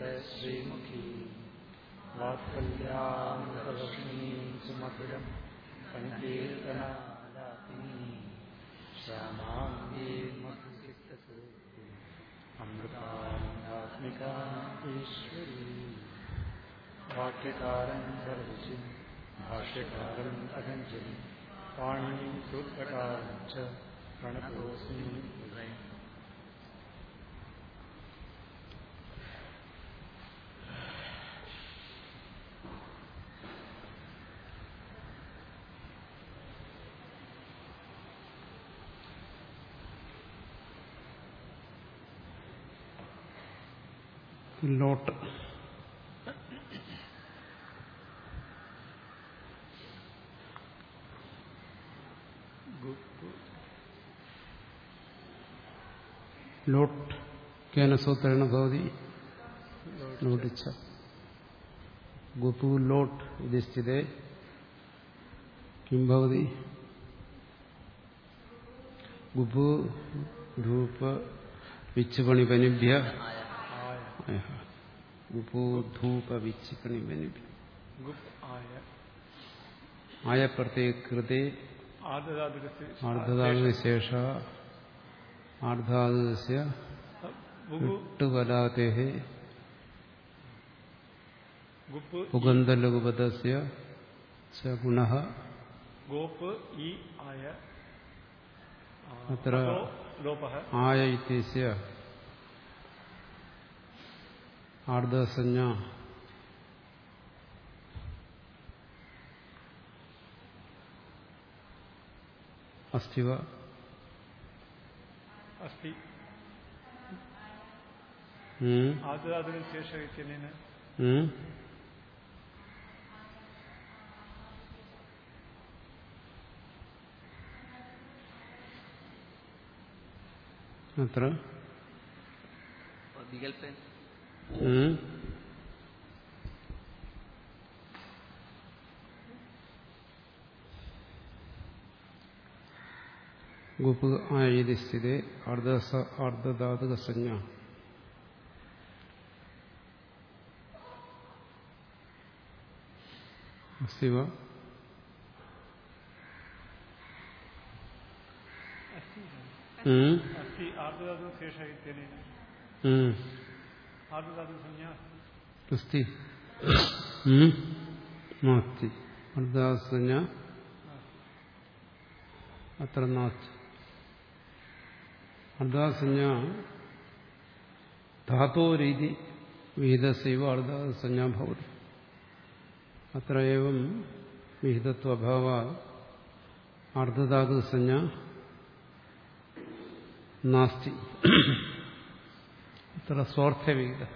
श्रीमुखी वात्सल्यामृतलक्ष्मीं सुमधुरं सङ्कीर्तनालापिनी श्यामाङ्गी मधुसिक्तसूक्ति अमृतात्मिका ईश्वरी वाक्यकारं सर्वचिं भाष्यकारम् अगञ्जलि पाणिनिं सूत्रकारं च प्रणतोऽस्मि हृदयम् ലോട്ട് ലോട്ട് കേന സൂത്രേണ ഭവതി ലോട്ടിച്ച ഗുപു ലോട്ട് ഇത് സ്ഥിതേ കിം ഭവതി ഗുപു ധൂപ വിച്ചുപണിപനിഭ്യ ഗുപു ധൂപ വിച്ചുപണിപനിഭ്യ गुप्त आय ആയ പ്രത്യേകൃതേ आददादिकस्य ആർദ്ധതാവിശേഷ ആർദ്ധാതുസ്യ बुगु ഇട്ടുപലാതേ गुप പുഗന്ധലഘുപദസ്യ ച ഗുണഃ गोप ई आय अत्र लोपः ആയ ഇത്യസ്യ ആർദ്ധസഞ്ജ अस्ति वा अस्ति हम्म? आददादिकशेष इत्यनेन हम्म? अत्र विकल्पे हम्म? गुप आयति स्थिते अर्धस अर्धधातुकसंज्ञा अस्ति वा हम्म? अस्ति आर्धदादिकशेष इत्यनेन हम्म. आर्धदादिकसंज्ञा अस्ति अस्ति हम्म? नास्ति अर्धसंज्ञा अत्र नास्ति अर्धसंज्ञा धातोरीति विहितस्यैव अर्धसंज्ञा भवति अत्र एवं विहितत्वभावात् अर्धधातुसंज्ञा नास्ति अत्र स्वार्थविहितः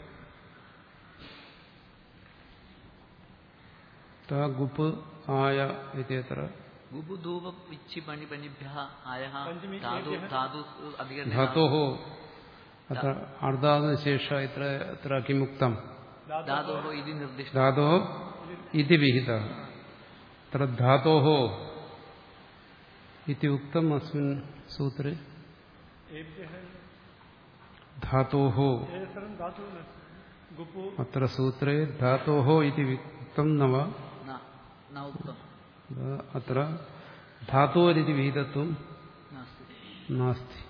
ता गुप् आय इत्यत्र गुबु धूप विच्छि पणिपणिभ्यः आयः पञ्चमी धातु क्रियते धातु अधिकरणे धातोः अत्र अर्धादशेष इत्र अत्र किमुक्तम् धातोः इति निर्दिष्टं धातोः इति विहितः अत्र धातोः इति उक्तम् अस्मिन् सूत्रे एभ्यः धातोः ये सर्वं धातुः न गुपु अत्र सूत्रे धातोः इति उक्तं न वा न न उक्तं अत्र धातोरिति विहितत्वं नास्ति नास्ति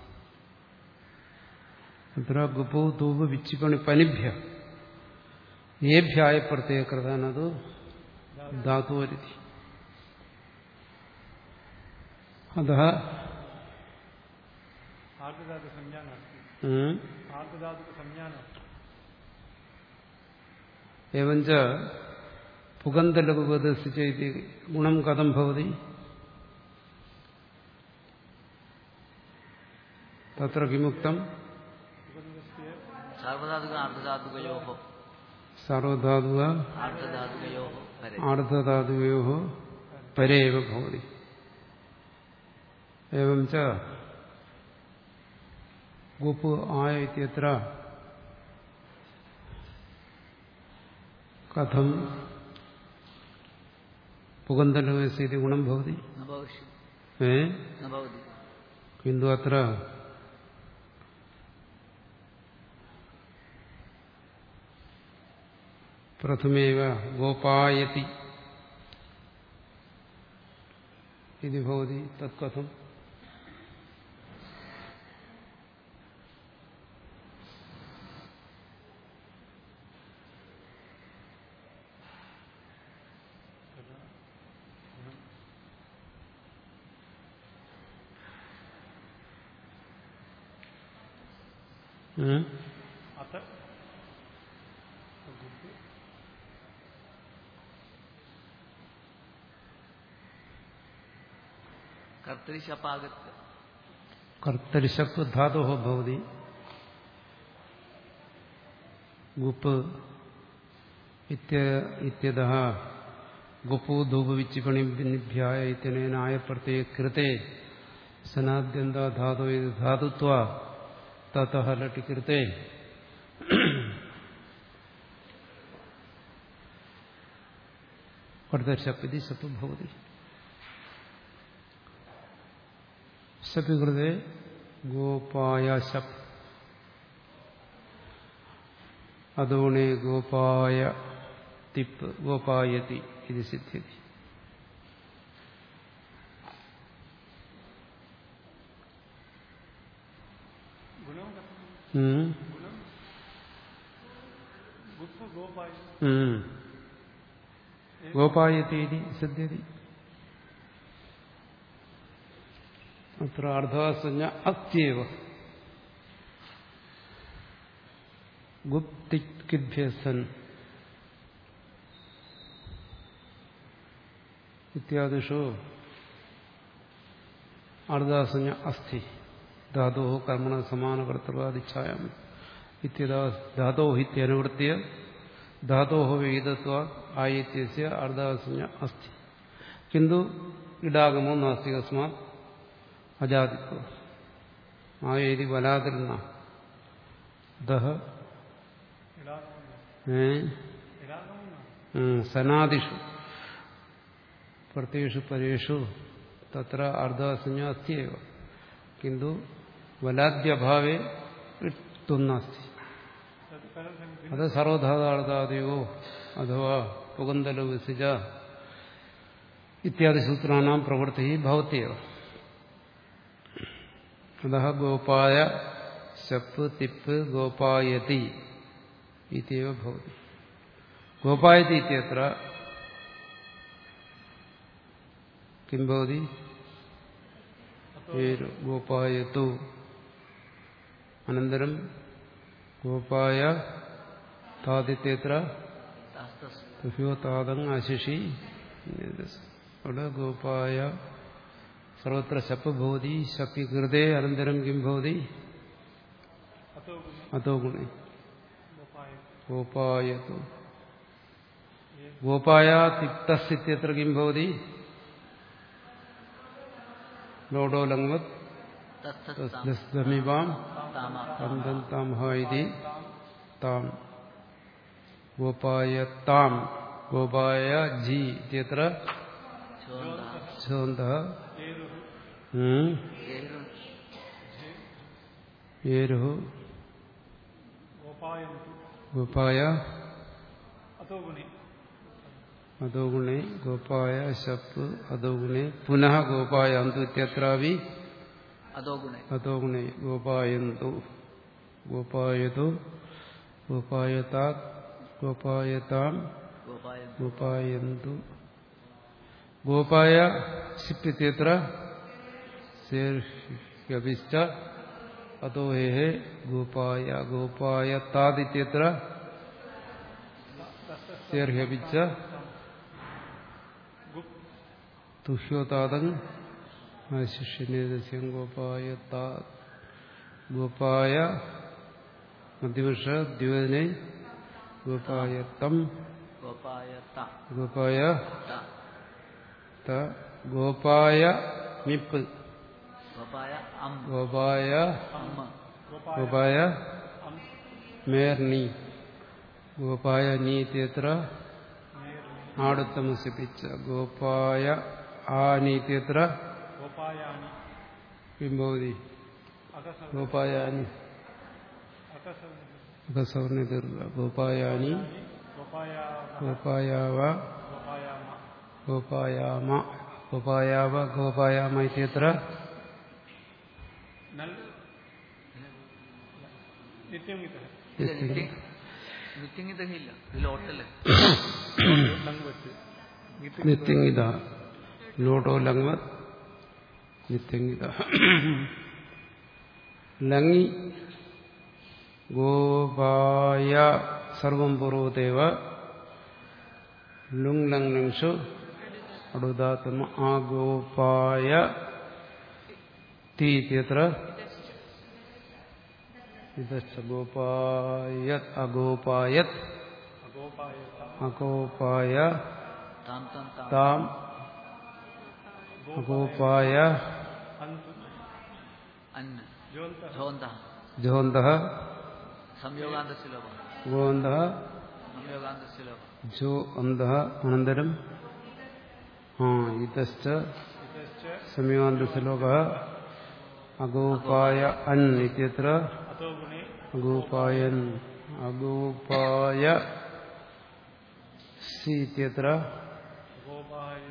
अत्र गुपौ धूप विच्छिपणि पनिभ्य येभ्याय प्रत्ययकृतानदु धातोरिति अतः आर्धदादिकसंज्ञा नास्ति हम्म, आर्धदादिकसंज्ञा नास्ति एवञ्च पुगन्तलघुपदस्य च इति गुणं कथं भवति तत्र किमुक्तं सुगन्धस्य सार्वधातुक अर्धधातुकयोः सार्वधातुक अर्धधातुकयोः परे आर्धधातुकयोः परे एव भवति एवं च गुप् आय इत्यत्र कथं पुगन्तलस्य इति गुणं भवति न भविष्यति ए न भवति किन्तु अत्र പ്രഥമേവ ഗോപായതി ഇതി ഭവതി തത്കഥം ഉം? അത്ത കർത്തരിശപാകത്ത് കർത്തരിശപ്പ് ധാതോ ഭവതി ഗുപ്പ് ഇത്യതഃ ഗുപ്പു ധൂപവിച്ചിപണിഭ്യായ ഇത്യനേനായ പ്രത്യേക കൃത്തെ സനാദ്യന്ത ധാതു ഇത് ധാതുത്വ തതഃ ലട്ടി കൃത്തെ കർത്തരിശപ്പ് ഇത് ശപ്പ് ഭവതി ശപ്പി കൃതെ ഗോപായ ശപ്പ് അതോണേ ഗോപായ തിപ്പ് ഗോപായതി ഇത് സിദ്ധ്യതി ഗുണം കഥം ഉം. ഗുണം ഗുപ്പ് ഗോപായി ഉം. ഗോപായതി ഇതി സിദ്ധ്യതി അത്ര അർദ്ധസഞ്ജ അത്യവ ഗുപ്തിക്കിഭ്യസൻ ഇത്യാദിഷു അർദ്ധാസഞ്ജ അസ്ഥി ധാതോ കർമ്മണ സമാനകർത്തൃവാദിച്ഛായം ഇത്യതാ ധാതോ ഹിത്യനുവൃത്തിയ ധാതോ വേദത്വ ആയിത്യസ്യ അർദ്ധാസഞ്ജ അസ്ഥി കിന്തു ഇടാഗമോ നാസ്തി തസ്മാത് അജാതിത്വ ആയേതി വലാതിരുന്ന ദഹ ഇടാഗമം ഏ ഇടാഗമം ഉം, സനാദിഷു പ്രത്യേഷു പരേഷു തത്ര അർദ്ധസഞ്ജ അസ്ഥിയേവ കിന്തു വലാദ്യഭാവേ ഇട്ടുന്നാസ്തി തത് പരസംഖ്യ അത് സർവധാതാർദ്ധാദയോ അഥവാ പുഗന്തലോ വിസിജ ഇത്യാദി സൂത്രാണാം പ്രവൃത്തി ഭവത്യവ അത ഗോപായ ശപ്പ് തിപ്പ് ഗോപായതി ഇത്യവ ഭവതി ഗോപായതി ഇത്യത്ര കിം ഭവതി പേര് ഗോപായത്തു അനന്തരം ഗോപായ താദിത്യത്ര താസ്തസ് തുഹ്യോ താതങ് ആശിഷി അവിടെ ഗോപായ സർവത്ര ശപ്പ് ഭവതി ശപ്പി കൃതേ അനന്തരം കിം ഭവതി അത്തോ ഗുണി അതോ ഗുണേ ഗോപായ ഗോപായതു ഗോപായ തിക്തസ്ഥിത്യത്ര കിം ഭവതി ലോഡോ ലങ്വത് തസ്മിവാം പന്തം താം ഹായിതി താം ഗോപായ താം ഗോപായ ജി ഇത്യത്ര ഛോന്ത ഏരുഹു ഗോപായന്തു ഗോപായ അത്തോ ഗുണി അതോ ഗുണേ ഗോപായ ശപ്പ് അതോ ഗുണേ പുനഃ ഗോപായ അന്തു ഇത്യത്രാവി അതോ ഗുണേ അതോ ഗുണേ ഗോപായന്തു ഗോപായതു ഗോപായതാ ഗോപായതാം ഗോപായ ഗോപായന്തു ഗോപായ ശിപ്പിത്യത്ര ശേർഹ്യഭിശ്ച അതോ ഹേ ഗോപായ ഗോപായ താദിത്യത്ര ശേർഹ്യഭിച്ച ഗുപ് തുഹ്യോതാതം ശിഷ്യനേതസ്യം ഗോപായ താ ഗോപായ മധ്യവർഷ ദ്യോതനെ ഗോപായ തം ഗോപായ ത ഗോപായ ത ത ഗോപായ മിപ്പ് ഗോപായ അം ഗോപായ അമ്മ ഗോപായ ഗോപായ അം മേർണി ഗോപായ നീത്യത്ര നേർ ആടുത്തമസിപ്പിച്ച ഗോപായ ആ നീത്യത്ര ഗോപായാനി കിംഭവതി അകസ ഗോപായാനി അകസ അകസവർണ ദീർഘ ഗോപായാനി गोपायावः गोपायाव गोपायाम गोपायाम गोपायाव गोपायाम इत्यत्र नल् नित्यम् इतः ഇല്ല നിത്യ നിത്യങ്ങിതഹ ഇല്ല ഇതിൽ ഓട്ടല്ലേ लङ् वत् നിത്യങ്ങിത ലോട്ടോ ലങ്വത് നിത്യങ്ങിത ലങ്ങി ഗോപായ സർവം പൂർവദേവ ലുങ് ലങ് ലങ്ഷു അടുദാത്തമ ആ ഗോപായ തീ ഇത്യത്ര ഇതശ്ച ഗോപായത് അഗോപായത് अगोपायत അഗോപായ താം താം താം താം അഗോപായ अन्तु അന്ന് ज्योन्तः ധോന്ത ജോന്ത സംയോഗാന്തസ്യ ലോപ ഗോന്ത സംയോഗാന്തസ്യ ലോപ ജോ അന്ത അനന്തരം ആ ഇതശ്ച इतश्च സമയാന്തശ്ലോക അഗോപായ അൻ ഇത്യത്ര अतो गुणे അഗോപായൻ അഗോപായ സി ഇത്യത്ര गोपाय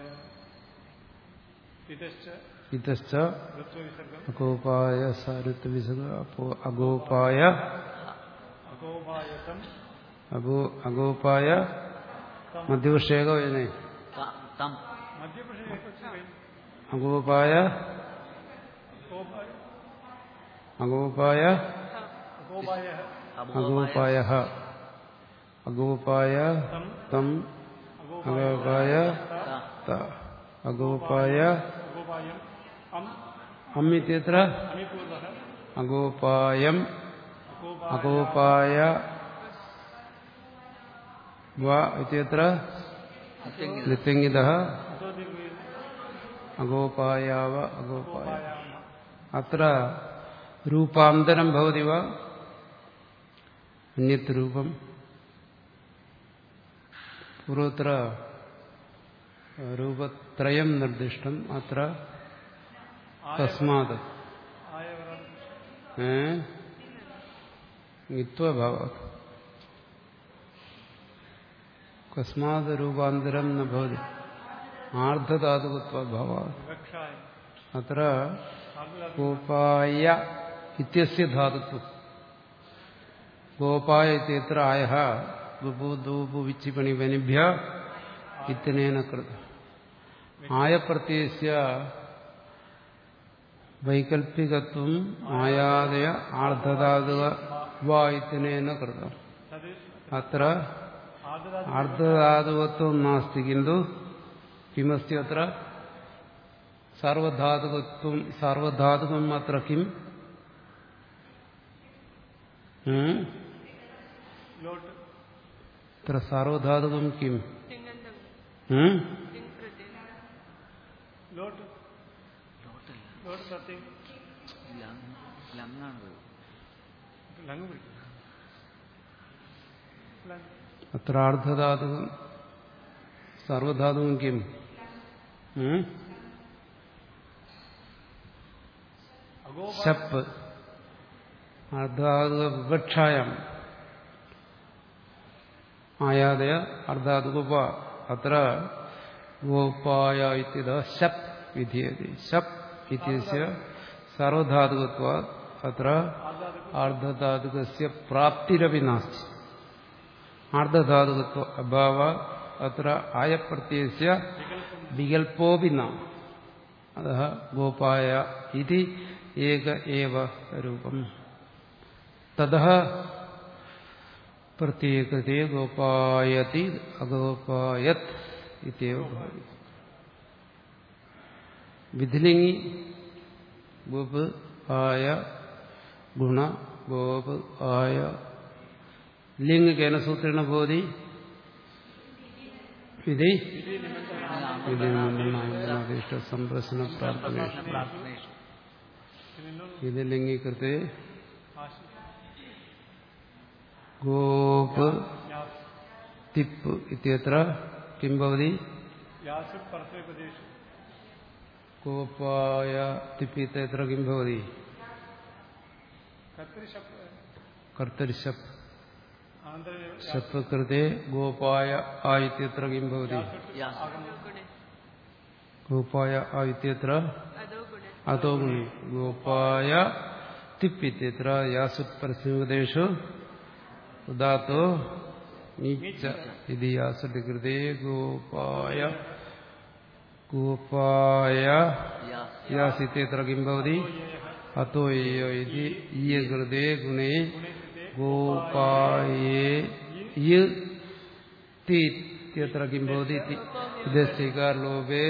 इतश्च ഇതശ്ച ऋत्वविसर्गम् അഗോപായ സാരുത്വ വിസർഗ അപ്പോ അഗോപായ अगोपायतम् അഗോ അഗോപായ മധ്യവിഷേക വചനേ ത- തം मध्यप्रश्ने एकस्य वयम् അഗോപായ गोपाय അഗോപായ अगोपायः അബോപായ അഗോപായ അഗോപായ तं തം അഗോപായ ത- ത അഗോപായ अगोपायम् अम् അം ഇത്യത്ര अमिपूर्वः അഗോപായം अगोपाय അഗോപായ വ ഇത്യത്ര നിത്യങ്ങിത നിത്യങ്ങിത अतो दिग्वेद അഗോപായാവ അഗോപായ गोपायामः അത്ര രൂപാന്തരം ഭവതി വ അന്യത് രൂപം പൂർവത്ര രൂപത്രയം നിർദ്ദിഷ്ടം അത്ര തസ്മാത് आयवरम् ഏ ഇത്വഭാവ കസ്മാത് രൂപാന്തരം ന ഭവതി ആർദ്ധധാതുകത്വഭാവ विवक्षाय അത്ര साधुधातु ഗോപായ ഇത്യസ്യ ധാതുത്വം ഗോപായ ഇത്യത്ര ആയ ബുബു ദൂപു വിച്ചിപണി വനിഭ്യ ഇത്തനേന കൃത ആയപ്രത്യയസ്യ വൈകൽപ്പികത്വം ആയാദയ ആർദ്ധധാതുക വാ ഇത്തനേന കൃതം तद् അത്ര आर्धधातु അർദ്ധധാതുകത്വം നാസ്തി കിന്തു കിമസ്തി അത്ര സർവധാതുകത്വം സർവധാതുകം അത്ര കിം ഉം? लोट् അത്ര സാർവധാതുകം കിം ഉം? लोट् ലോട്ടല്ല लोट् प्रत्ययम् ലങ് ലങ്ങാണ് लङ् पिടിക്കും लङ् അത്ര അർദ്ധധാതുകം സർവധാതുകം കിം ഉം? अगोपाय ശപ്പ് അർദ്ധാതുക വിവക്ഷായം ആയാദയ അർദ്ധാതുക അത്ര ഗോപായ ഇത്യത ശപ്പ് വിധീയതി ശപ്പ് ഇത്യസ്യ സർവധാതുകത്വ അത്ര അർദ്ധധാതുകസ്യ പ്രാപ്തിരപി നാസ്തി ആർദ്ധധാതുകത്വ അഭാവ അത്ര ആയപ്രത്യയസ്യ വികൽപ്പോപി ന അത ഗോപായ ഇതി ഏക ഏവ രൂപം തത പ്രത്യേകതേ ഗോപായതി അഗോപായത് ഇത്യവ ഭവതി വിധിലിംഗി ഗോപ് ആയ ഗുണ ഗോപ് ആയ ലിംഗ് കേന സൂത്രേണ ഭവതി വിധി വിധി നിമന്ത്രണാദിഷ്ട സംപ്രശ്ന പ്രാർത്ഥനേഷു പ്രാർത്ഥനേഷു ഇത് ലിംഗീകൃത്തെ आशि ഗോപ് यास् തിപ്പ് ഇത്യത്ര കിം ഭവതി यासु परस्मैपदेषु ഗോപായ തിപ്പ് ഇത്യത്ര കിം ഭവതി कर्तरिशप् കർത്തരിശപ്പ് अनन्तरं ശപ്പ് കൃതേ ഗോപായ ആയിത്യത്ര കിം ഭവതി यास् ഗോപായ ആയിത്യത്ര അതോ ഗുണി ഗോപായ തിപ്പിത്യത്ര യാസുത് പരസ്യദേശു ഉദാത്തോ നീച്ച ഇത് യാസുട്ട് കൃതേ ഗോപായ ഗോപായ यास् യാസിത്യത്ര കിം ഭവതി അത്തോ യോ ഇതി ഈ കൃതേ ഗുണേ ഗോപായേ യ തീത്യത്ര കിം ഭവതി ഇതി ഇതസ്യകാർ ലോപേ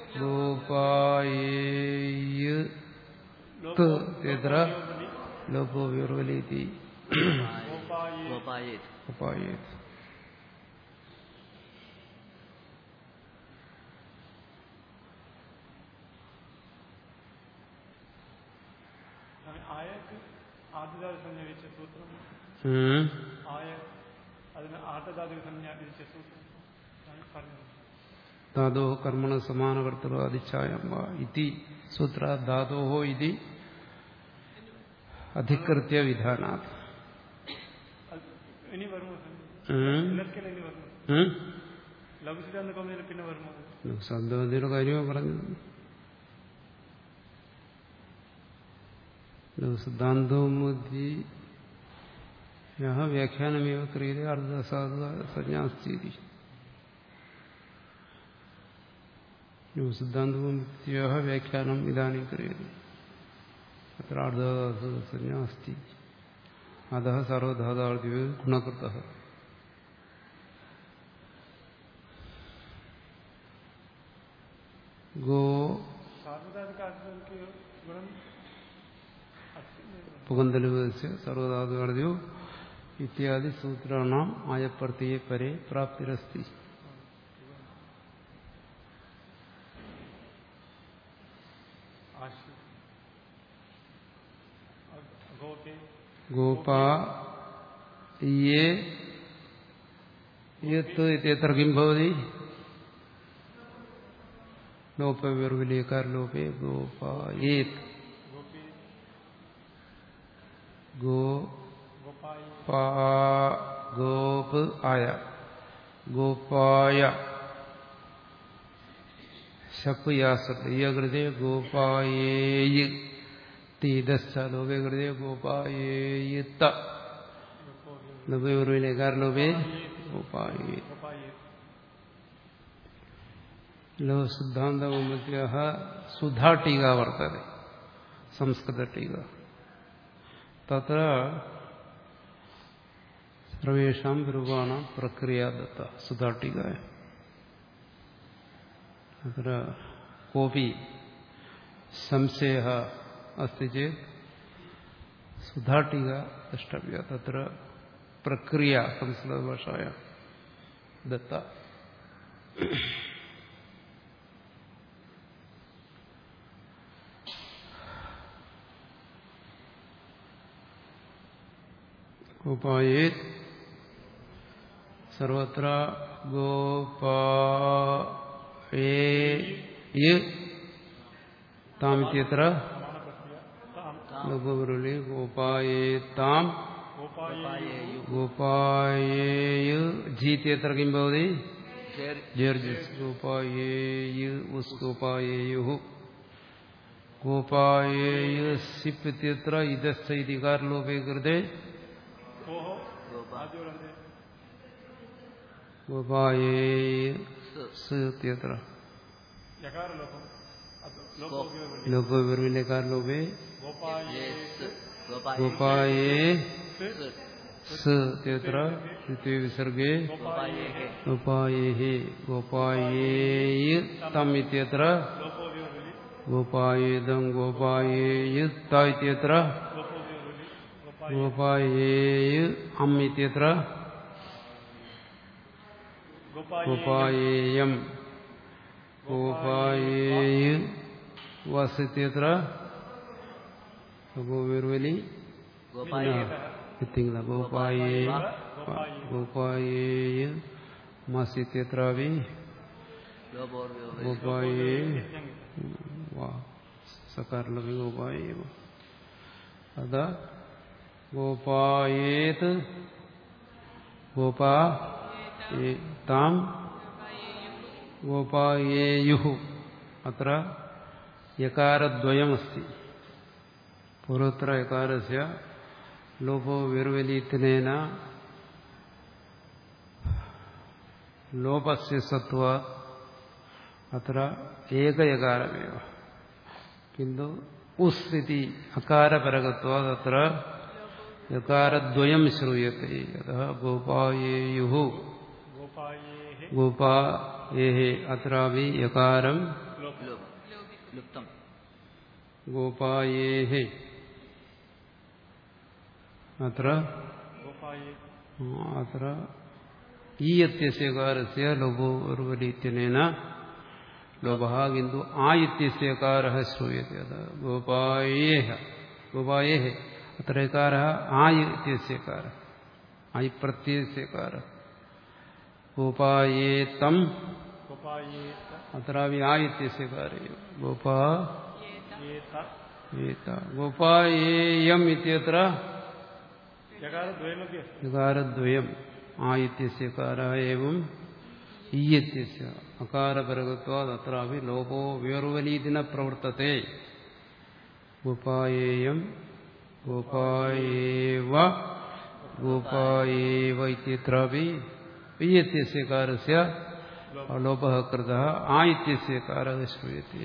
ഗോപായേ ത്യത്ര ലോപോ വിർവലീതി गोपायेत् ഉപായേത് ആയക്ക് ആദ്യധാതു സംജ്ഞ വിധിച്ച സൂത്രം ഉം. ആയ അതിന് ആർദ്ധധാതു സംജ്ഞ വിധിച്ച സൂത്രം ഞാൻ പറഞ്ഞത് ധാതോ കർമ്മണ സമാനകർത്തൃ അതിച്ഛായം വാ ഇതി സൂത്ര ധാതോ ഇതി അധികൃത്യ വിധാനാത് അത് ഇനി വരുമോ സംജ്ഞ? ഉം. ഇലക്കൽ ഇനി വരുമോ ഉം? ലഘുസിദ്ധാന്ത കൗമുദിയിൽ പിന്നെ വരുമോ സദ്വതിയുടെ കാര്യമാണ് പറഞ്ഞത് സിദ്ധാന്തോമുദി വ്യാഖ്യാനമേവ ക്രിയത അർദ്ധസാധുസഞ്ജാസ്ഥിതി സിദ്ധാന്തോമുദ്യ വ്യാഖ്യാനം ഇതാനും ക്രിയത അത്ര അർദ്ധസഞ്ജ അസ്തി അത സർവധാതാർത്ഥ്യ ഗുണകൃത ഗോ സാർവധാതുക അർത്ഥങ്ങൾക്ക് ഗുണം അസ്തി എന്ന് പുകന്തലുപദേശ സർവധാതുകടയോ ഇത്യാദി സൂത്രാണാം ആയപ്രത്യയ പരെ പ്രാപ്തിരസ്തി ആശി ഗോപേ ഗോപാ യേ യത്ത് ഇത്യത്ര കിം ഭവതി ലോപവിർവിലേക്കാർ ലോപേ ഗോപായേത് ഗോപി ഗോ ഗോപായി പാ ഗോപ് ആയ ഗോപായ ശപ്പ് യാസട്ട് യ കൃതേ ഗോപായേയ് തീതസ്ഥ ലോപേ കൃതേ ഗോപായേയുത്ത ലോപേ ഉറുവിനേക്കാർ ലോപേ ഗോപായേ ഗോപായി ലോ സിദ്ധാന്തമത്യ സുധാടീക വർത്തते സംസ്കൃതടീക തത്ര സർവേഷാം രൂപാണ പ്രക്രിയ ദത്ത സുധാടീകായ അത്ര കോപി സംശയ അസ്തി ചേത് സുധാടീക ദ്രഷ്ടവ്യ തത്ര പ്രക്രിയ സംസ്കൃതഭാഷായ ദത്ത ഗോപായേത് സർവത്ര ഗോപായേ താമിത്യത്ര ലഘുപുരുളി ഗോപായേത്താം ഗോപായി ഗോപായേയ് ജീത്യത്ര കിം ഭവതി शेर् ജർജിസ് ഗോപായേയ് ഉസ് ഗോപായേയു ഗോപായേയ് സിപ്പ് ഇത്യത്ര ഇതസ്ഥ ഇതി കാരലോപേ കൃതേ ഓഹോ गोपा ആദ്യവരന്തേ ഗോപായേയ് स സ് ഇത്യത്ര യകാരലോകം അത് ലോകോപയോഗ ലോകവിർവിലേക്കാർ ലോപേ ഗോപായി ये स गोपाये ഗോപായേ स സ് ഇത്യത്ര ദ്വിതീയ വിസർഗേ गोपायेः ഗോപായേ ഗോപായേയ് തം ഇത്യത്ര ലോകോപയോഗി ഗോപായേദം ഗോപായേയ് ത ഇത്യത്ര ലോകോപയോഗി ഗോപായി ഗോപായേയ് അം ഇത്യത്ര ഗോപായി ഗോപായേയം ഗോപായേയ് വസ് ഇത്യത്ര ഗോവിർവലി गोपायेः ഇത്തിങ്ങ ഗോപായേ ഗോപായേയ് മസ് ഇത്യത്രാവി लोपोर्व्यो ഗോപായേ വാ സകാരലവി ഗോപായേവ അത ഗോപായേത് ഗോപാ ഏ- താം ഗോപായേയുഹു അത്ര യകാരദ്വയമസ്തി പൂർവത്ര യകാരസ്യ ലോപോ വിർവലീത്തിനേന ലോപസ്യ സത്വ അത്ര ഏകയകാരമേവ കിന്തു ഉസ് ഇതി അകാരപരകത്വാത് അത്ര യകാരദ്വയം ശ്രൂയത്തെ അത ഗോപായേയുഹു गोपायेः ഗോപായേഹേ അത്രാപി യകാരം लोप लोभ लुप्तम ഗോപായേഹേ അത്ര गोपाये ആ, അത്ര ഈയത്യസ്യകാരസ്യ ലോപോ ഉർവലീത്യനേന ലോപः കിന്തു ആ ഇത്യസ്യകാരः ശ്രൂയത്തെ അത ഗോപായേഹ ഗോപായേഹ അത്ര യകാരः ആ ഇത്യസ്യകാരः ഐ പ്രത്യയസ്യകാരः ഗോപായേതം गोपायेत അത്രാപി ആ ഇത്യസ്യകാരയോ ഗോപാ येत ഏത ഗോപായേയം ഇത്യത്ര यकारद्वयमपि अस्ति യകാരദ്വയം ആ ഇത്യസ്യകാര ഏവം ഈയത്യസ്യ അകാരപരകത്വാത് അത്രാപി ലോപോ വേർവലീതിന പ്രവർത്തത്തെ ഗോപായേയം ഗോപായേവ ഗോപായേവ ഇത്യത്രാപി ഈയത്യസ്യകാരസ്യ ലോപः कृतः ആ ഇത്യസ്യകാരः ശ്രൂയത്തെ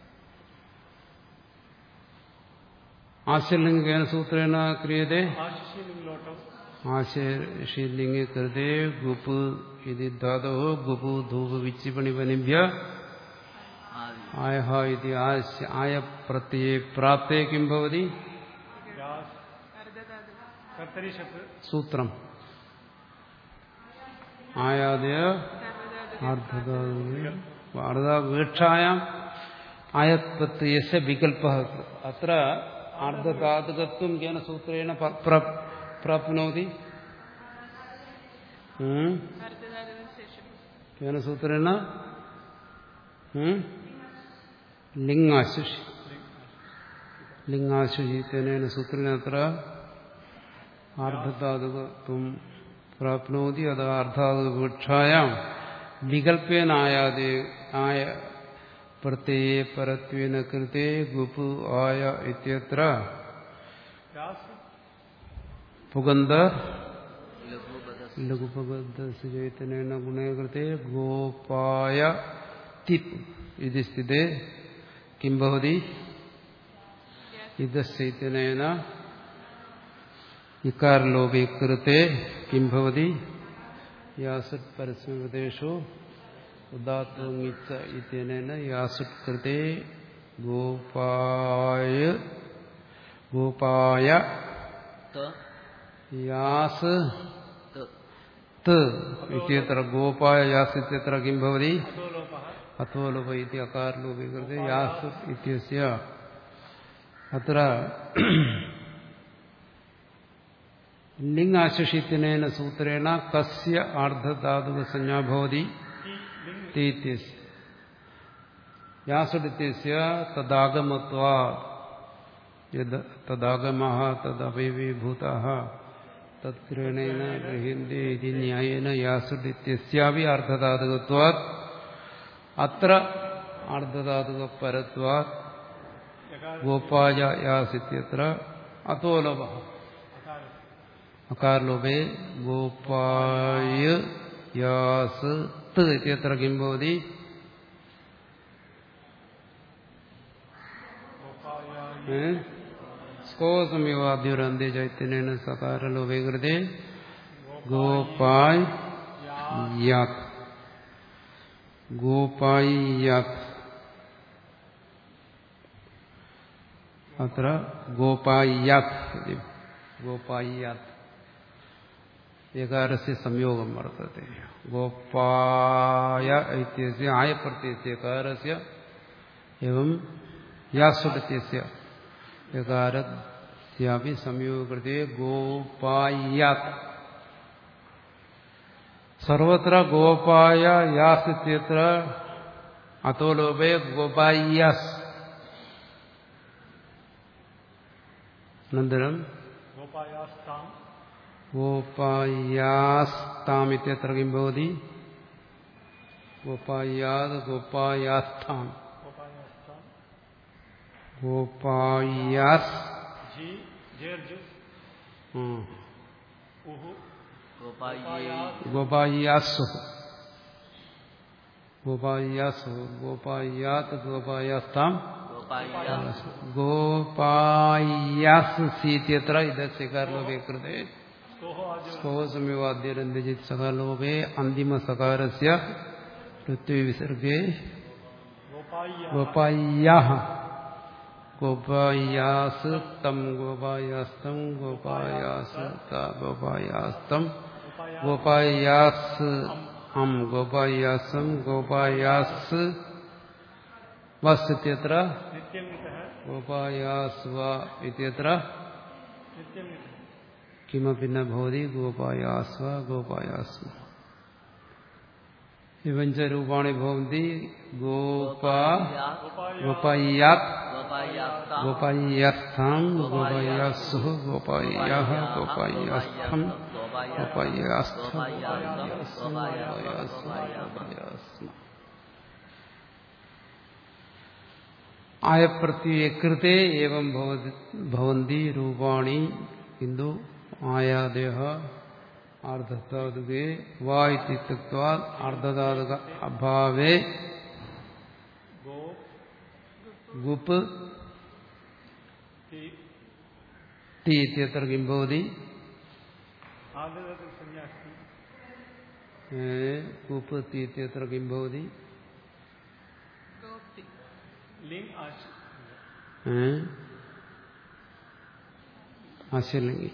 ആശ്യലിംഗേന സൂത്രേണ ക്രിയത്തെ आशिशीलिङ्गलोटौ ആശയശീലിംഗ കൃതേ ഗുപ് ഇതി ധാതോ ഗുപു ധൂപ് വിച്ചിപണിപനിഭ്യ आदि ആയ ഇതി ആസ്യ ആയ പ്രത്യയെ പ്രാപ്തേ കിം ഭവതി व्यास कर्तरि शब्द സൂത്രം ആയാദയ അർദ്ധവീക്ഷായാം ആയപ്രത്യയസ്യ വികല്പ അത്ര അർദ്ധധാതുകത്വം കേന സൂത്രേണ പ- പ്ര- പ്രാപ്നോതി ഉം? കേന സൂത്രേണ ഉം? ലിംഗാശുഷി ലിംഗാശുചിത്തനേന സൂത്രേണ അത്ര ആർദ്ധധാതുകത്വം പ്രാപ്നോതി അത് അർദ്ധാതുകക്ഷായാം വികല്പേനായാതെ ആയ പ്രത്യയെ പരത്വേന കൃതേ ഗുപു ആയ ഇത്യത്ര व्यास പുഗന്ധ लघु बदस ലഘുപഗന്ധസുചൈതനേന ഗുണേ കൃതേ ഗോപായ തിപ് ഇത് സ്ഥിതേ കിം ഭവതി ഇതശ്ചൈതനേന ഇക്കാരലോപേ കൃത്തെ കിം ഭവതി യാസുത് പരസ്മൃതേഷു ഉദാത്വങ്ങിച്ച ഇത്യനേന യാസുത് കൃതേ ഗോപായ ഗോപായ त യാസ് त ത് ഇത്യത്ര ഗോപായ യാസ് ഇത്യത്ര കിം ഭവതി अतो लोपः അഥോ ലോപ ഇതി അകാരലോപേ കൃതേ യാസ് ഇത്യസ്യ അത്ര ലിംഗാശിഷിത്തിനേന സൂത്രേണ കസ്യ ആർദ്ധധാതുക സംജ്ഞാ ഭവതി ति लिङ् തീത്യസ്യ യാസുഡിത്യസ്യ തദാഗമത്വാ യദ് തദാഗമഃ തദവയവീഭൂതഃ തത്ക്രേണേന ഗൃഹ്യന്തി ഇതി ന്യായേന യാസുഡിത്യസ്യാപി അർദ്ധധാതുകത്വാത് അത്ര അർദ്ധധാതുകപരത്വാത് यकार ഗോപായ യാസിത്യത്ര അത്തോ ലോപഃ अकार അകാരലോപേ ഗോപായ യാസ് ത് ഇത്യത്ര കിം ഭവതി गोपायाय സ്കോസമേവാദ്യുരന്തി ചൈത്തന്യേന സകാരലോപേ കൃതേ ഗോപായ് യാത് ഗോപായി യാത് അത്ര ഗോപായ്യാത് ഇതി. ഗോപായ്യാത് ഏകാരസ്യ സംയോഗം വർത്തത്തെ ഗോപായ ഇത്യസ്യ ആയപ്രത്യസ്യ ഏകാരസ്യ एवं यासुडत्यस्य यकारस्यापि संयोगकृते गोपायात् सर्वत्र गोपाय यास् इत्यत्र अतो लोभे गोपाय्यास् अनन्तरं गोपायास्ताम् ഗോപായാസ്താമിത്യത്ര കിം ഭവതി ഗോപായാത് ഗോപായാസ്ഥാം गोपायास्ताम ഗോപായാസ് जी जेर्ज ഉം. उहु गोपाये ഗോപായാസു ഗോപായാസു ഗോപായാത് ഗോപായാസ്താം गोपाया ഗോപായാസ് സീത്യത്ര ഇതസ്യ കാർലോപേ കൃതേ स्तोह आदि സ്പോസമിവാദ്യരന്തിജിത് സകാലോപേ അന്തിമ സകാരസ്യ ഋത്വി വിസർഗേ गोपाया ഗോപായ്യാഹ ഗോപായാസ് തം ഗോപായാസ്തം ഗോപായാസ് ത ഗോപായാസ്തം ഗോപായാസ് അം ഗോപായാസം ഗോപായാസ് വസ് ഇത്യത്ര नित्यं नितः ഗോപായാസ് വ ഇത്യത്ര नित्यं नितः കിമപി ന ഭവതി ഗോപായാസ്വ ഗോപായാസ്മ ഇവഞ്ച രൂപാണി ഭവന്തി ഗോപാ ഗോപായാത് गोपायास्ता ഗോപായസ്ഥം ഗോപായാസു ഗോപായ ഗോപായസ്ഥം ഗോപായാസ്ഥ ഗോപായാസ്മ ആയപ്രത്യേകൃതേ ഏവം ഭവതി- ഭവന്തി രൂപാണി കിന്തു ആയാദേഹ ആർദ്ധധാതുകേ വാ ഇത്യുക്വാ ആർദ്ധധാതുക അഭാവേ गो ഗുപ്പ് ति തി ഇത്യത്ര കിം ഭവതി आदरति संज्ञा अस्ति ഏ, ഗുപ്പ് തി ഇത്യത്ര കിം ഭവതി लिङ् आश् ഏ? ആശയലിംഗി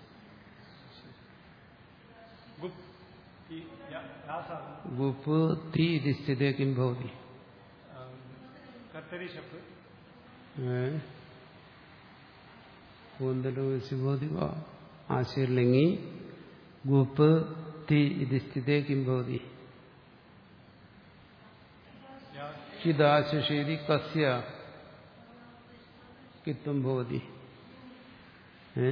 गुप् ति या- यासादनं ഗുപ്പ് തി ഇതി സ്ഥിതേ കിം ഭവതി कर्तरि शब्द കൂന്തലോ ഭവതി വാ ആശയലിംഗി ഗുപ്പ് തി ഇതി സ്ഥിതേ കിം ഭവതി या ചിദാശിഷീതി കസ്യ കിത്വം ഭവതി ഏ?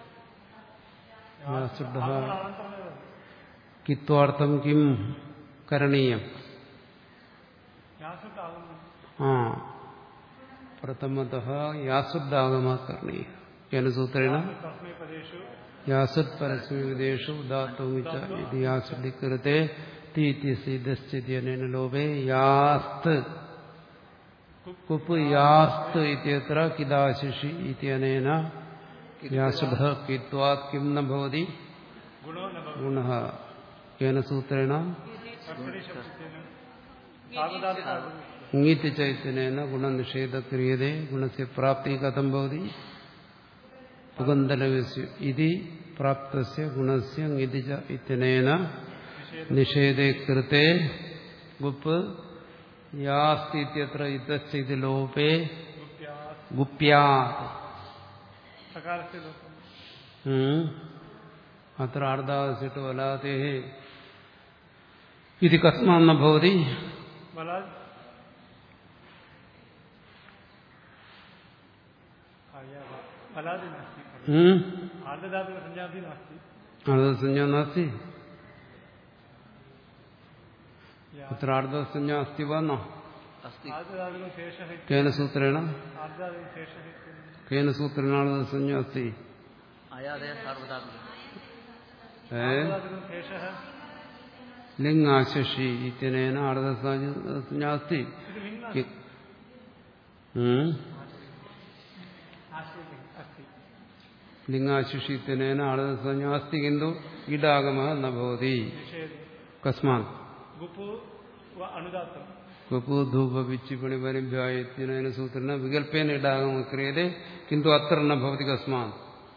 വ്യാസുഡഃ अनन्तरमेव കിത്വാർത്ഥം കിം കരണീയം यासुट् आगमनं ആ പ്രഥമത യാസുഡാഗമ കരണീയ കേന സൂത്രേണ तस्मै पदेषु യാസുഡ് പരസ്മവിദേശു ഉദാത്തമിച്ച ഇത് യാസുഡി കൃത്തെ തീത്യസിദ്ധ്യനേന ലോപേ യാസ്ത് കുപ്പ് യാസ്ത് ഇത്യത്ര കിദാശിഷി ഇത്യനേന യാസുഡ കിത്വാത് കിം ന ഭവതി गुणो न भवति ഗുണ കേന സൂത്രേണ कर्तरि शब्देन सार्वधातुकागमनं ഇങ്ങിത്ത് ചൈത്തനേന ഗുണനിഷേധ ക്രിയതേ ഗുണസ്യ പ്രാപ്തി കഥം ഭവതി പുഗന്ധലവ്യസ്യ ഇതി പ്രാപ്തസ്യ ഗുണസ്യ ഇതി ച ഇത്യനേന നിഷേധേ കൃത്തെ ഗുപ്പ് യാസ്തി ഇത്യത്ര ഇതസ്യ ഇതി ലോപേ गुप्यास् ഗുപ്യാത് सकारस्य लोपम् ഉം. അത്ര അർദ്ധാസിട്ട് വലാതേ ഇത് കസ്മാന്ന ഭവതി बलात् आया वा बलादि नास्ति ഉം. आर्धधातुकसंज्ञा अपि नास्ति അർദ്ധസഞ്ജ നാസ്തി या അത്ര അർദ്ധസഞ്ജ അസ്തി വ ന अस्ति आर्धधातुकं शेषः इति കേന സൂത്രേണ आर्धधातुकं शेषः इत्यनेन കേന സൂത്രേണ അർദ്ധസഞ്ജ അസ്തി आयादय सार्वधातुक ഏ आर्धधातुकं शेषः ലിംഗ് ആശഷി ഇത്യനേന അർദ്ധസഞ്ജ അസ്തി इति लिङ् नास्ति കി- ഉം. नास्ति लिङ् अस्ति ലിംഗാശിഷി ഇത്യനേന അർദ്ധസഞ്ജ അസ്തി കിന്തു ഇടാഗമ ന ഭവതി निषेधे കസ്മാത് गुपु व अनुदात्तं ഗപു ധൂപ വിച്ചിപ്പണി പരിഭ്യായത്തിനേന സൂത്രേണ വികല്പേന ഇടാഗമ ക്രിയതേ കിന്തു അത്ര ന ഭവതി കസ്മാത്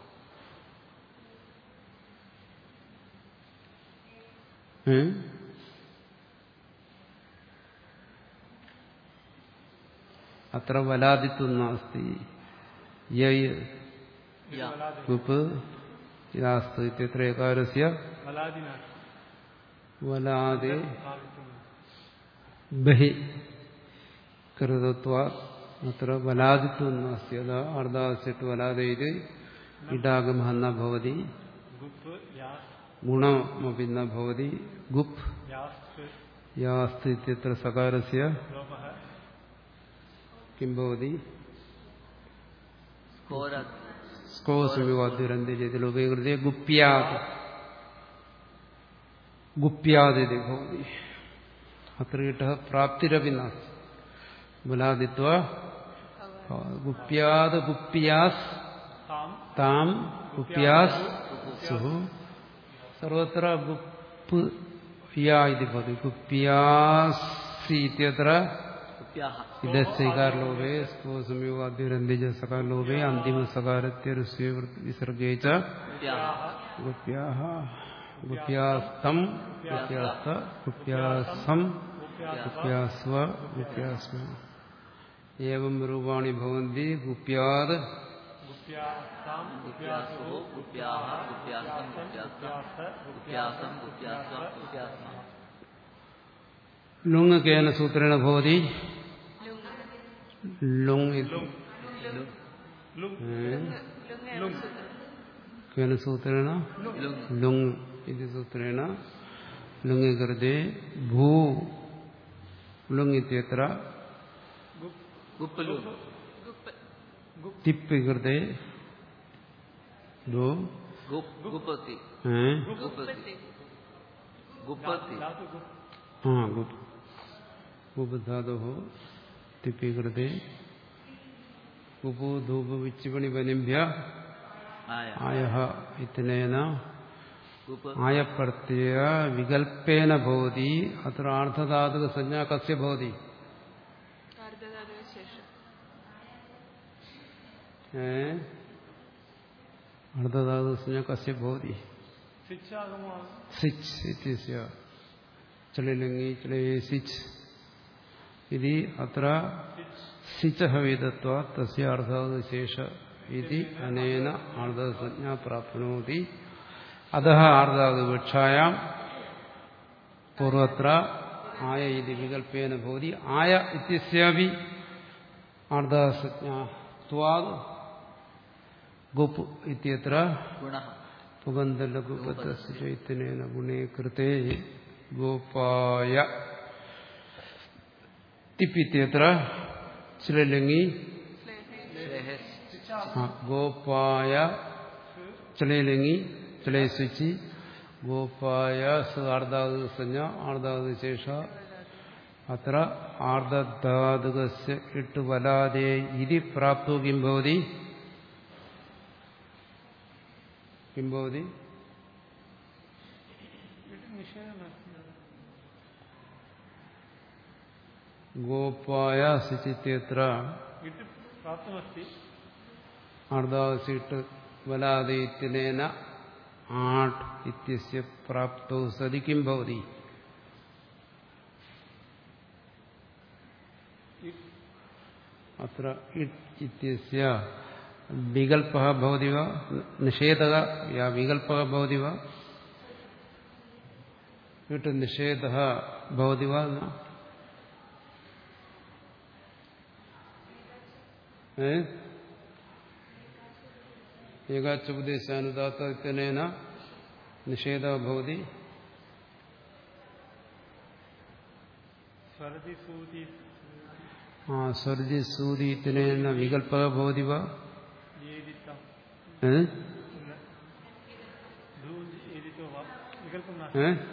ഉം? അത്ര വലാദിത്വം നാസ്തി യയ് या बलादि കുപ്പ് യാസ്തു ഇത്യത്ര ഏകാരസ്യ बलादि नास्ति വലാദേ भावितुं ബഹി കൃതത്വ അത്ര വലാദിത്വം നാസ്തി അതാ അർദ്ധാസിട്ട് വലാദേ ഇത് ഇടാഗമ ന ഭവതി गुप् ഗുപ്പ് യാസ് ഗുണമപി ന ഭവതി ഗുപ് യാസ് യാസ്തി ഇത്യത്ര സകാരസ്യ ലോമഃ കിം ഭവതി स्कोर സ്കോ സംയുവാദ്യരന്തിരിയത്തിൽ ഉപകൃതേ ഗുപ്യാത് ഗുപ്യാദിതി ഭവതി അത്ര ഇട്ട പ്രാപ്തിരപി നാസ്തി ബലാദിത്വ ഗുപ്യാത് ഗുപ്യാസ് താം താം ഗുപ്യാസ് സുഹു സർവത്ര ഗുപ്പ് യാ ഇതി ഭവതി ഗുപ്യാസി ഇത്യത്ര रुपयाः ഇതസ്വീകാരലോപേ സ്കോ സംയുവാദ്യരന്തിജ സകാരലോപേ അന്തിമ സകാരത്യരുസ്യ വിസർഗേ ച रुपयाः ഗുപ്യാഹ ഗുപ്യാസ്തം ഗുപ്യാസ്ത ഗുപ്യാസം ഗുപ്യാസ്വ ഗുപ്യാസ്മ ഏവം രൂപാണി ഭവന്തി ഗുപ്യാത് ഗുപ്യാസ്താം गुप्यासो गुप्याः गुप्यासं गुप्यास्ता ഗുപ്യാസ गुप्यासं गुप्यास्व गुप्यास्मा ലുങ് കേന സൂത്രേണ ഭവതി ലുങ് ഇത് ലുങ് ഏ? ലുങ് കേന സൂത്രേണ लुङ् ലുങ് ഇത് സൂത്രേണ ലുങ് കൃതേ ഭൂ ലുങ് ഇത്യത്ര गुप् लुङ् തിപ്പ് കൃതേ ഭൂ गुप् गुपति ഏ? गुपति गुपति ധാതു ഗുപ്പ് ആ ഗുപ് ഗുപധാതു തിപ്പി കൃതേ ഗുപു ധൂപ വിച്ചുപണി വനിഭ്യ आया ആയ ഇത്തനേന गुप ആയപ്രത്യയ വികൽപ്പേന ഭവതി അത്ര ആർദ്ധധാതുക സംജ്ഞ കസ്യ ഭവതി ശേഷം ഏ അർദ്ധധാതുക സംജ്ഞ കസ്യ ഭവതി ശിക്ഷാഗമമാണ് സിച്ച് ഇത്യസ്യ ചളിലിംഗി ചളയേ സിച്ച് ഇതി അത്ര സിച്ചഃ വേദത്വാ തസ്യ അർദ്ധാതുശേഷ ഇതി അനേന ആർദ്ധാതുസഞ്ജ പ്രാപ്നോതി അതഃ ആർദ്ധാതുപക്ഷായാം പൂർവത്ര ആയ ഇതി വികൽപ്പേന ഭവതി ആയ ഇത്യസ്യാപി ആർദ്ധാസഞ്ജാത്വാദ് ഗുപ് ഇത്യത്ര गुणः പുഗന്ധലഘുപതൈത്തനേന ഗുണേ കൃതേ ഗോപായ തിപ്പിത്യത്ര ചിലലിംഗി श्रेयः ആ, ഗോപായ ചിലലിംഗി ചിലയസ്വിച്ചി ഗോപായ ആർദ്ധാതു സഞ്ജ ആർദ്ധാതു ശേഷ അത്ര ആർദ്ധാതുകസ്യ ഇട്ട് വലാതെ ഇതി പ്രാപ്തോ കിം ഭവതി കിം ഭവതി ഗോപായ ശുചിത്യത്ര ഇട്ട് പ്രാപ്തമസ്തി ആർദ്ധാവസിട്ട് വലാതെ ഇത്യനേന ആട്ട് ഇത്യസ്യ പ്രാപ്തോ സതി കിം ഭവതി അത്ര ഇട്ട് ഇത്യസ്യ വികൽപ്പः ഭവതി वा നിഷേധः യാ വികൽപ്പः ഭവതി वा ഇട്ട് നിഷേധः ഭവതി वा न ഏ ഏകാച്ചുപദേശാനുദാത്തേന നിഷേധ ഭവതി സ്വരതി സൂതി ആ സ്വർജി സൂതി ഇത്തിനേന വികൽപ്പ ഭവതി വാ ഏദിത്തം ഏ? ധൂജ് ഏദിത്തോ വാ വികല്പം ഏ? നാസ്തി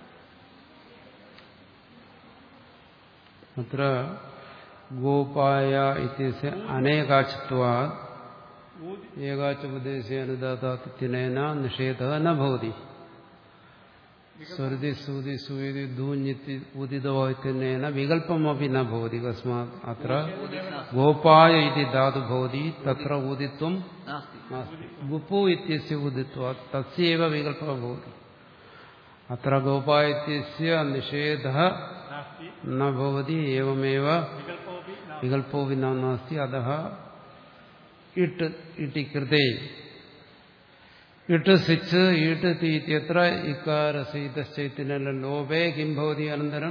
അത്ര ഗോപായ ഇത്യസ്യ അനേകാച്ഛത്വാ ഊതി ഏകാച്ചുപദേശാനുദാത്തേന നിഷേധ ന ഭവതി സ്വർജി സൂതി സൂതി ധൂഞ്ഞിത്തി ഉദിതവായിത്തേന വികല്പമപി ന ഭവതി കസ്മാത് അത്ര ഗോപായ ഇതി ധാതു ഭവതി തത്ര ഊദിത്വം नास्ति നാസ്തി ഗുപ്പു ഇത്യസ്യ ഉദിത്വ തസ്യവ വികല്പ ഭവതി അത്ര ഗോപായ ഇത്യസ്യ നിഷേധ നാസ്തി ന ഭവതി ഏവമേവ വികല്പോപി നാസ്തി വികല്പോപി ന നാസ്തി അതഃ ഇട്ട് ഇട്ടി കൃതേ ഇട്ട് സിച്ച് ഈട്ട് തീത്യത്ര ഇക്കാരസീതശ്ചൈത്തിനല്ല ലോപേ കിം ഭവതി അനന്തരം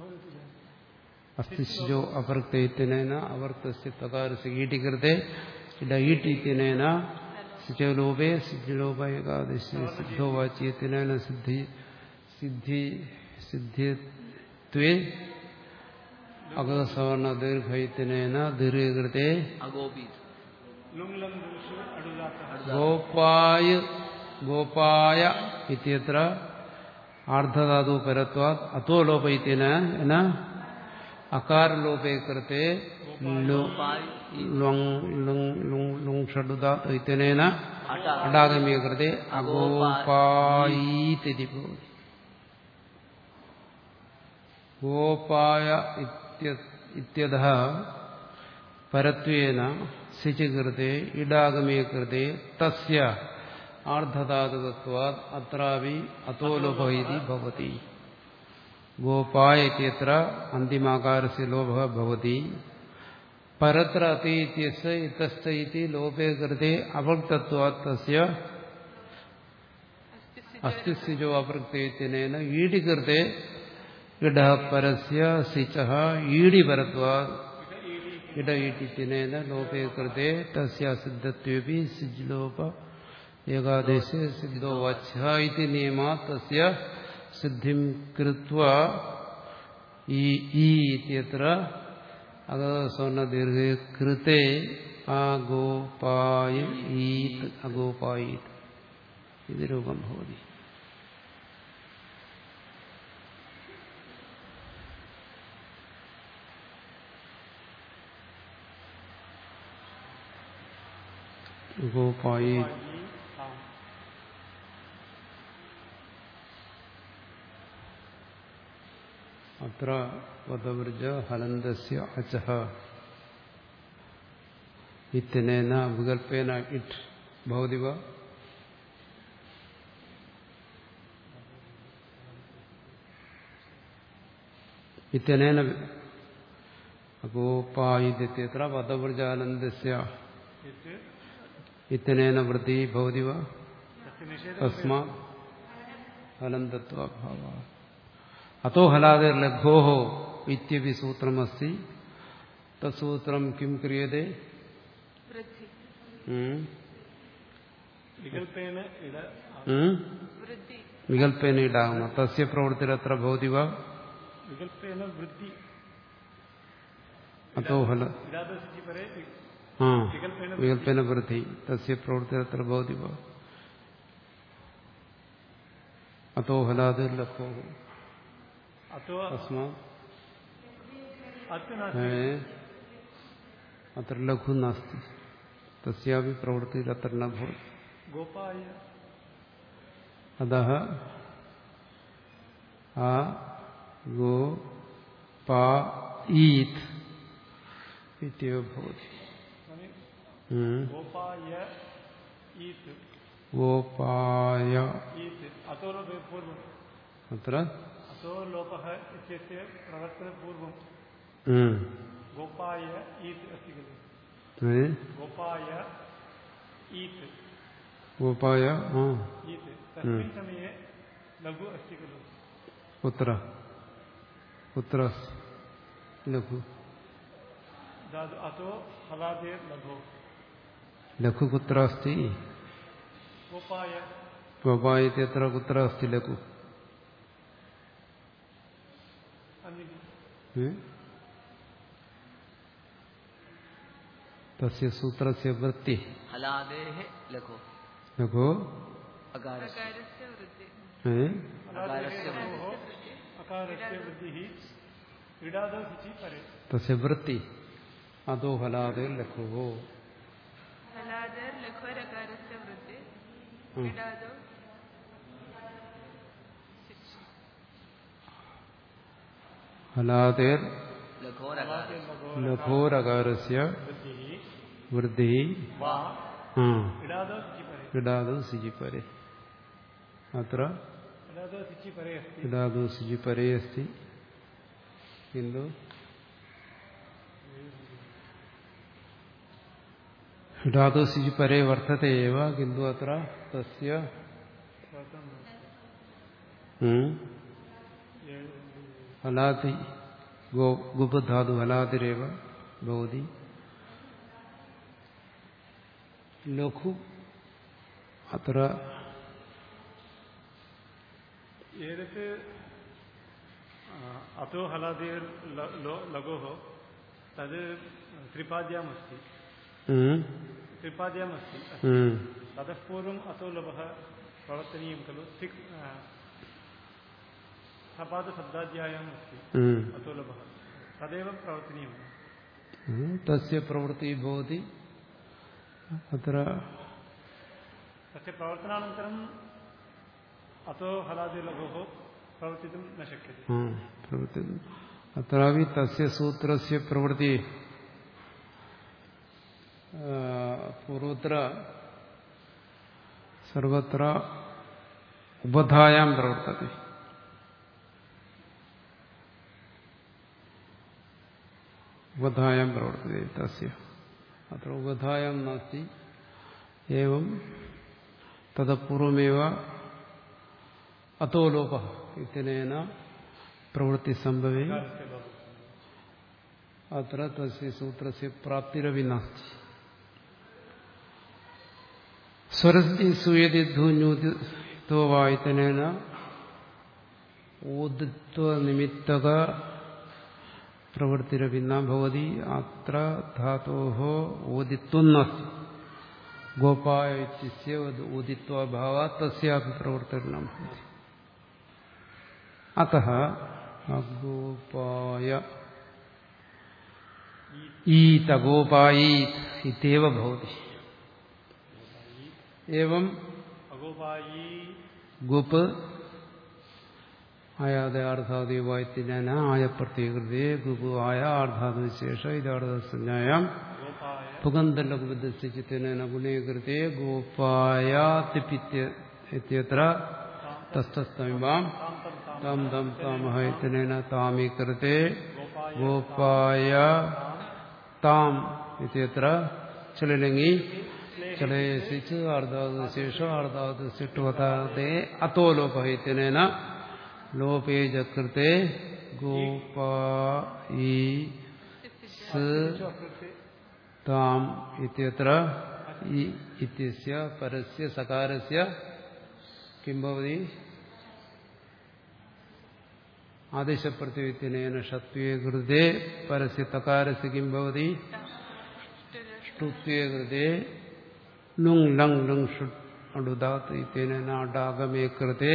അസ്തിശോ അപർക്തൈത്തിനേന അവർത്തസ്യ തകാരസ് ഈട്ടി കൃതേ ഇടയിട്ടിത്തിനേന സിജലോപേ സിജലോപ ഏകാദശി സിദ്ധോ വാച്യത്തിനേന സിദ്ധി സിദ്ധി സിദ്ധിത്വേ അകസവർണ ദീർഘയത്തിനേന ദീർഘകൃതേ അഗോപീത് ലുങ് ലങ് ദുഷു അടുതാത്ത ഗോപായ ഗോപായ ഇത്യത്ര ആർദ്ധധാതു പരത്വാത് അത്തോ ലോപയിത്തിന എന അകാരലോപേ കൃത്തെ ലു- ലുങ് ലുങ് ലുങ് ലുങ് ഷഡുധാതു ഇത്യനേന അട അടാഗമ്യ കൃത്തെ അഗോപായീതി ഭവതി ഗോപായ ഇത്യ- ഇത്യതഃ പരത്വേന സിച്ച് കൃത്തെ ഇടാഗമേ കൃത്തെ തസ്യ ആർദ്ധധാതുകത്വാത് അത്രാവി അത്തോലോഭൈതി ഭവതി ഗോപായ ഇത്യത്ര അന്തിമാകാരസ്യ ലോഭः ഭവതി പരത്ര അതി ഇത്യस्य ഇതസ്ഥ ഇതി ലോപേ കൃത്തെ അഭക്തത്വാത് തസ്യ അസ്ഥിസിജോ അപ്രക്തേന ഈടി കൃത്തെ ഇട പരസ്യ സിചഃ ഈടി പരത്വാത് ഇട ഈട്ടിത്തിനേന ലോപേ കൃത്തെ തസ്യ സിദ്ധത്വേപി സിജ്ലോപ ഏകാദേശ സിദ്ധോ വച്ഛ ഇതി നിയമാ തസ്യ സിദ്ധിം കൃത്വ ഈ ഈ ഇത്യത്ര അഗസ്വർണ ദീർഘ കൃത്തെ അഗോപായ ഈത് അഗോപായീത് ഇത് രൂപം ഭവതി ഗോപായീത് അത്ര വധവൃജ ഹലന്തസ്യ അചഹ ഇത്യനേന വികൽപ്പേന ഇറ്റ് ഭവതി വ ഇത്യനേന അഗോപായിത്യത്ര വധവൃജാനന്ദസ്യ ഇത് ഇത്യനേന വൃത്തി ഭവതി വ തസ്യ നിഷേധ തസ്മാ ഹലന്തത്വഭാവ അത്തോ ഹലാദിർലഘോ ഇത്യപി സൂത്രമസ്തി തത്സൂത്രം കിം ക്രിയത്തെ വൃദ്ധി ഉം? വികൽപ്പേന ഇട ഉം? വൃദ്ധി വികൽപ്പേന ഇടാകുമ തസ്യ പ്രവൃത്തിരത്ര ഭവതി വ വികൽപ്പേന വൃദ്ധി അത്തോ ഹല ഇടാദശി പരെ ആ വികൽപ്പേന വികൽപ്പേന വൃദ്ധി തസ്യ പ്രവൃത്തിരത്ര ഭവതി വ അത്തോ ഹലാദിർലഘോ അഥവാ തസ്മാ അത്ര നാസ്തി ഏ, അത്ര ലഘു നാസ്തി തസ്യാപി പ്രവൃത്തിരത്ര ന ഭവതി ഗോപായ अतः आ गो पा ईत् इत्येव भवति സ്വാമി, हम्म। ഗോപായ ഈത് गोपाय ഈത് അतो ലോപേ പൂർവം अत्र अतो लोपः इत्यस्य प्रवर्तनपूर्वं हम्म। गोपाय ईत् अस्ति खलु ए? गोपाय ईत् गोपाय हा ईत् तस्मिन् समये लघु अस्ति खलु कुत्र कुत्र अस्ति लघु दातु अतो हलादेर् लघो लघु कुत्र अस्ति गोपाय गोपाय इत्यत्र कुत्र अस्ति लघु अन्य ए? तस्य सूत्रस्य वृत्तिः ഹലാദേഹ ലഘോ लघु അകാരസ്യ അകാരസ്യ വൃദ്ധി ए? അകാരസ്യ लघोः अकारस्य वृद्धिः क्रीडादौ शुचि परे तस्य वृत्ति अधो हलादेर् लघुः ഹലാദർ ലഘുരകാരസ്യ വൃദ്ധി ഉം. ഇടാദോ हलादेर् ലഘോരകാരസ്യ लघोरकारस्य वृद्धिः वृद्धिः वा हा क्रीडादौ शुचि परे क्रीडादौ सिजि परे अत्र क्रीडादौ शुचि परे अस्ति क्रीडादौ सिजि परे अस्ति किन्तु क्रीडादौ सिजि परे वर्तते एव किन्तु अत्र तस्य हम्म, हलाति गो गुपधातु हलातिरेव भवति ലഘു അത്ര एतत् अ, अतो हलादेर् ल- लो- लघोः तद् त्रिपाद्यामस्ति ഉം, त्रिपाद्यामस्ति ഉം, ततः पूर्वम् अतो लभः प्रवर्तनीयं खलु तिक् अ, सपादशब्दाध्यायम् अस्ति ഉം. अतो लभः तदेव प्रवर्तनीयम् ഉം, തസ്യ പ്രവൃത്തി ഭവതി അത്ര तस्य प्रवर्तनानन्तरम् अतो हलादिलघोः प्रवर्तितुं न शक्यते ആ, പ്രവൃത്തി അത്രാവി തസ്യ സൂത്രസ്യ പ്രവൃത്തി ആ, പൂർവത്ര സർവത്ര ഉപധായാം പ്രവർത്തതി ഉപധായാം പ്രവർത്തതി തസ്യ അത്ര ഉപധായാം നാസ്തി ഏവം തദപൂർവമേവ അത്തോലോപ ഇത്യനേന പ്രവൃത്തി സംഭവേ അത്ര തസ്യ സൂത്രസ്യ പ്രാപ്തിരവി നാസ്തി സ്വരസ്തി സൂയതി ധൂന്യൂതിത്വ വായുത്തനേന ഊദിത്വ നിമിത്തക പ്രവൃത്തിരവി ന ഭവതി അത്ര ധാതോ ഊദിത്വം നാസ്തി ഗോപായ ഇത്യസ്യ ഊദിത്വാഭാവ തസ്യാപി പ്രവർത്തനം ഭവതി അतः അഗോപായ ഈത് അഗോപായീത് ഇത്യവ ഭവതി एवं अगोपायी गुप आयादय अर्थादि वायतिना आय प्रत्यकृते गुपु आया अर्थादि विशेष इदार्थसंज्ञायां गोपाय पुगन्धलघुबद्धस्य चित्तेन गुणे कृते गोपायातिपित्य इत्यत्र तस्तस्तमिमां तं तं तामः इत्यनेन तामीकृते गोपाय ताम् इत्यत्र चललिङ्गि ചലയസിച്ച് അർദ്ധാദശേഷം അർദ്ധാദശിട്ടുവതാതെ അത്തോ ലോപ ഇത്യനേന ലോപേ ചകൃത്തെ ഗോപായി താം ഇത്യത്ര ഈ ഇത്യസ്യ പരസ്യ സകാരസ്യ കിം ഭവതി ആദേശപ്രത്യയത്തിനേന ഷത്വേ കൃതേ പരസ്യ തകാരസ്യ കിം ഭവതി ഷ്ടുത്വേ കൃതേ ലുങ് ലങ് ലുങ് ഷുട് അടുദാത്ത് ഇത്യനേന അടാഗമേ കൃതേ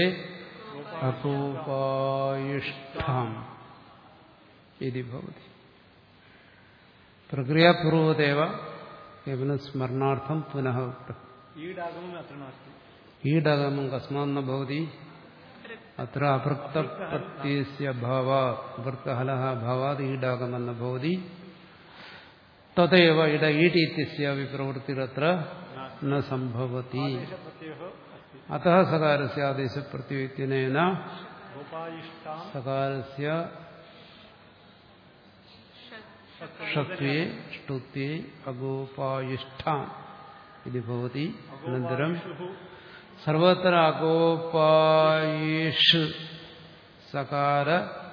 അകൂപായിഷ്ഠാം ഇതി ഭവതി പ്രക്രിയാപൂർവദേവ കേവലം സ്മരണാർത്ഥം പുനഃ ഉക്തം ईडागमम् अत्र नास्ति ഈടകമം കസ്മാന്ന ഭവതി അത്ര അഭൃക്തപ്രത്യയസ്യ ഭാവാത് അഭൃക്തഹലഃ ഭാവാത് ഈടാകമെന്ന ഭവതി തദൈവ ഇട ഈട് ഇത്യസ്യ വിപ്രവൃത്തിരത്ര ന സംഭവതി प्रत्ययः अस्ति അतः സകാരസ്യ ആദേശപ്രത്യയത്തിനേന गोपायिष्ठां സകാരസ്യ ഷത്വേ ഷ്ടുത്വേ അഗോപായിഷ്ഠാം ഇത് ഭവതി അനന്തരം अगोपायिषुः സർവത്ര അഗോപായിഷ് സകാര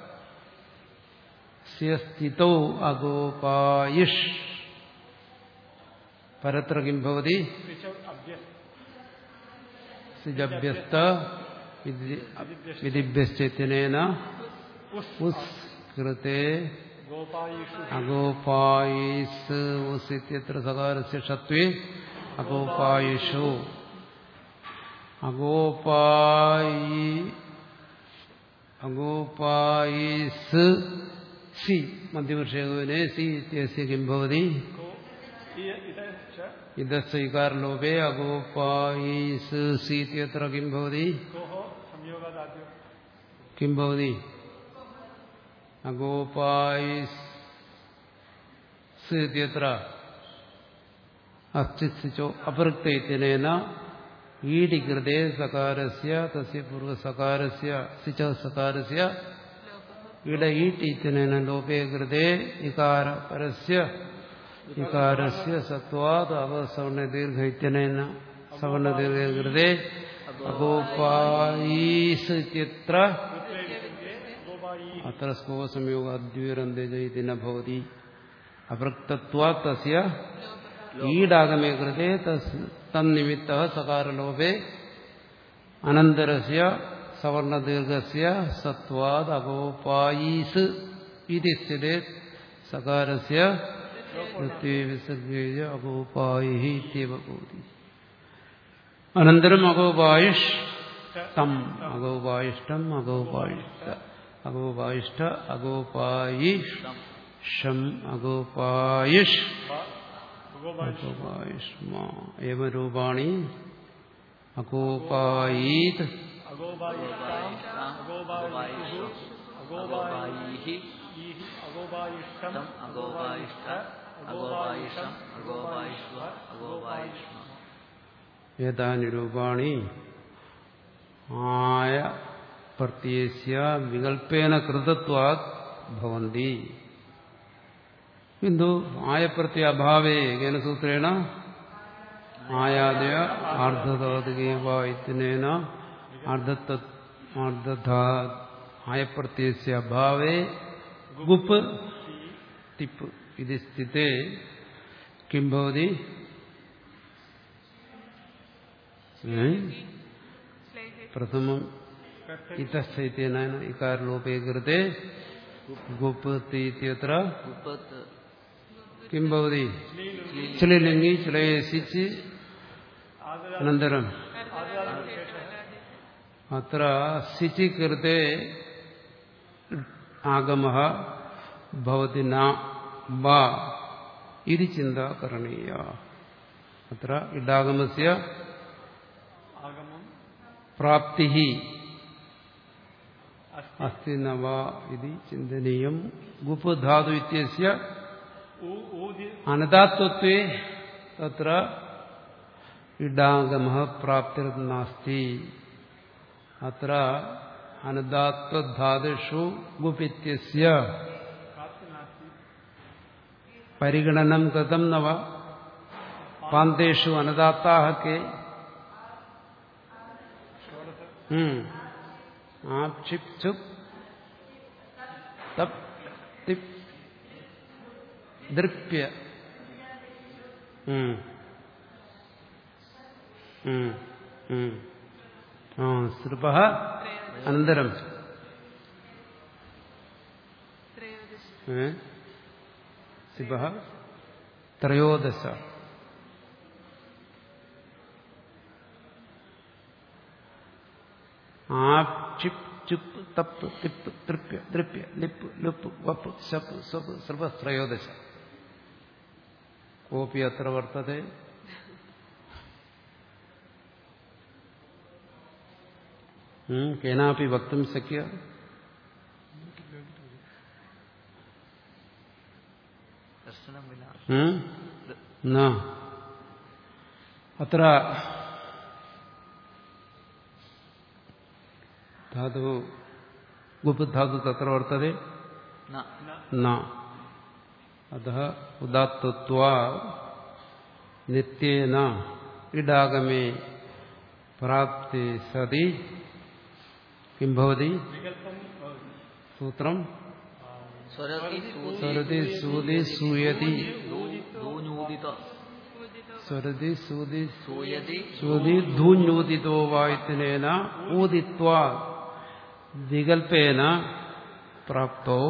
സ്ഥിതൗ അഗോപായിഷ് പരത്ര കിം ഭവതി स्विच अभ्यस् സിജഭ്യസ്ത വിധിഭ്യശ്ചേന उस् ഉസ് കൃത്തെ गोपायिषु അഗോപായിസ് ഉസ് ഇത്യത്ര സകാരസ്യ ഷത്വേ അഗോപായിഷു അഗോപായി അഗോപായിസ് സി മധ്യവർഷേകോനെ സി ഇത്യസ്യ കിം ഭവതി को इय- इतः च ഇതസ്യ ഇകാരലോപേ അഗോപായിസ് സി ഇത്യത്ര കിം ഭവതി कोः संयोगादाद्यो കിം ഭവതി അഗോപായിസ് ഇത്യത്ര അസ്ഥിച്ചോ അപൃക്ത ഇത്യനേന ഈടി കൃതേ സകാരസ്യ തസ്യ പൂർവസകാരസ്യ സിച്ച സകാരസ്യ ഇട ഈട്ടി ഇത്യനേന ലോപേ കൃതേ ഇകാര പരസ്യ ഇകാരസ്യ സത്വാത് അവസവർണ ദീർഘ ഇത്യനേന സവർണ ദീർഘ കൃതേ അഗോപായീസ് ഇത്യത്ര അത്ര സ്കോസംയോഗ അദ്വീരന്തേ ഇതി ന ഭവതി അപൃക്തത്വാ തസ്യ ഈടാഗമേ കൃതേ തസ് തന്നിമിത്ത സകാരലോപേ അനന്തരസ്യ സവർണദീർഘസ്യ സത്വാദ് അഗോപായീസ് ഇതി സ്ഥിതേ സകാരസ്യ വൃത്തി വിസർഗേയ അഗോപായി ഇത്യവ ഭവതി അനന്തരം അഗോപായുഷ് തം അഗോപായിഷ്ടം അഗോപായിഷ്ട അഗോപായിഷ്ട അഗോപായിഷ് ഷം അഗോപായുഷ് അഗോപായുഷ്മ ഏവ രൂപാണി അഗോപായീത് അഗോപായിഹി അഗോപായിഷ്ടം തം അഗോപായിഷ്ട അഗോപായിഷം അഗോപായിഷ്വ അഗോപായിഷ്മ ഏതാനി രൂപാണി ആയ പ്രത്യസ്യ വികൽപ്പേന കൃതത്വാത് ഭവന്തി കിന്തു ആയപ്രത്യ അഭാവേ കേന സൂത്രേണ ആയാദയ ആർദ്ധതാതികേവ ഇത്യനേന ആർദ്ധത്ത ആർദ്ധധാ ആയപ്രത്യസ്യ അഭാവേ ഗുപ്പ് തിപ്പ് ഇത് സ്ഥിതേ കിം ഭവതി ഏ? പ്രഥമം ഇതസ്ഥൈത്യേന ഇകാരലോപേ കൃത്തെ ഗുപ്പ് തീത്യത്ര ഉപത്ത് കിം ഭവതി ചിലിലിംഗി ചിലയസിച്ച് അനന്തരം അത്ര സിച്ചി കൃത്തെ ആഗമ ഭവതി ന വാ ഇത് ചിന്ത കരണീയ അത്ര ഇഡാഗമസ്യ ആഗമം പ്രാപ്തി അസ്തി ന വാ ഇത് ചിന്തനീയം ഗുപ്പ് ധാതു ഇത്യസ്യ ഊ- ഊതി അനതാത്വത്വേ തത്ര ഇഡാഗമ പ്രാപ്തിർനാസ്തി അത്ര അനതാത്വധാതുഷു ഗുപിത്യസ്യ പ്രാപ്തി നാസ്തി പരിഗണനം കഥം നവ പാന്തേഷു അനദാത്താഹ കെ ഉം. ആപ് ക്ഷിപ് ചുപ് തപ് തിപ് ദൃപ്യ ഉം. ഉം. ഉം. ആ സൃപ അനന്തരം ത്രയോദശ ഏ? സിപ ത്രയോദശ ആപ് ക്ഷിപ് ചുപ് തപ്പ് തിപ്പ് തൃപ്യ തൃപ്യ ലിപ്പ് ലുപ്പ് വപ്പ് ശപ്പ് സ്വപ്പ് സർവത്രയോദശ കോപ്പി അത്ര വർത്തത്തെ ഉം, കേനാപി വക്തും ശക്യ ദർശനമില്ല ഉം? न अत्र धातुः गुप् धातु तत्र वर्तते ന न अतः उदात्तत्वा नित्येन इडागमे प्राप्ते सति किं भवति विकल्पं भवति सूत्रम् സ്വരതി സൂതി स्वरति सूदि सूयति ധൂനൂദിത स्वरति सूदि സൂയതി ശ്രുതി ധൂന്യൂതിതോ വായുത്തിനേന ഊതിത്വാ വികൽപ്പേന പ്രാപ്തോ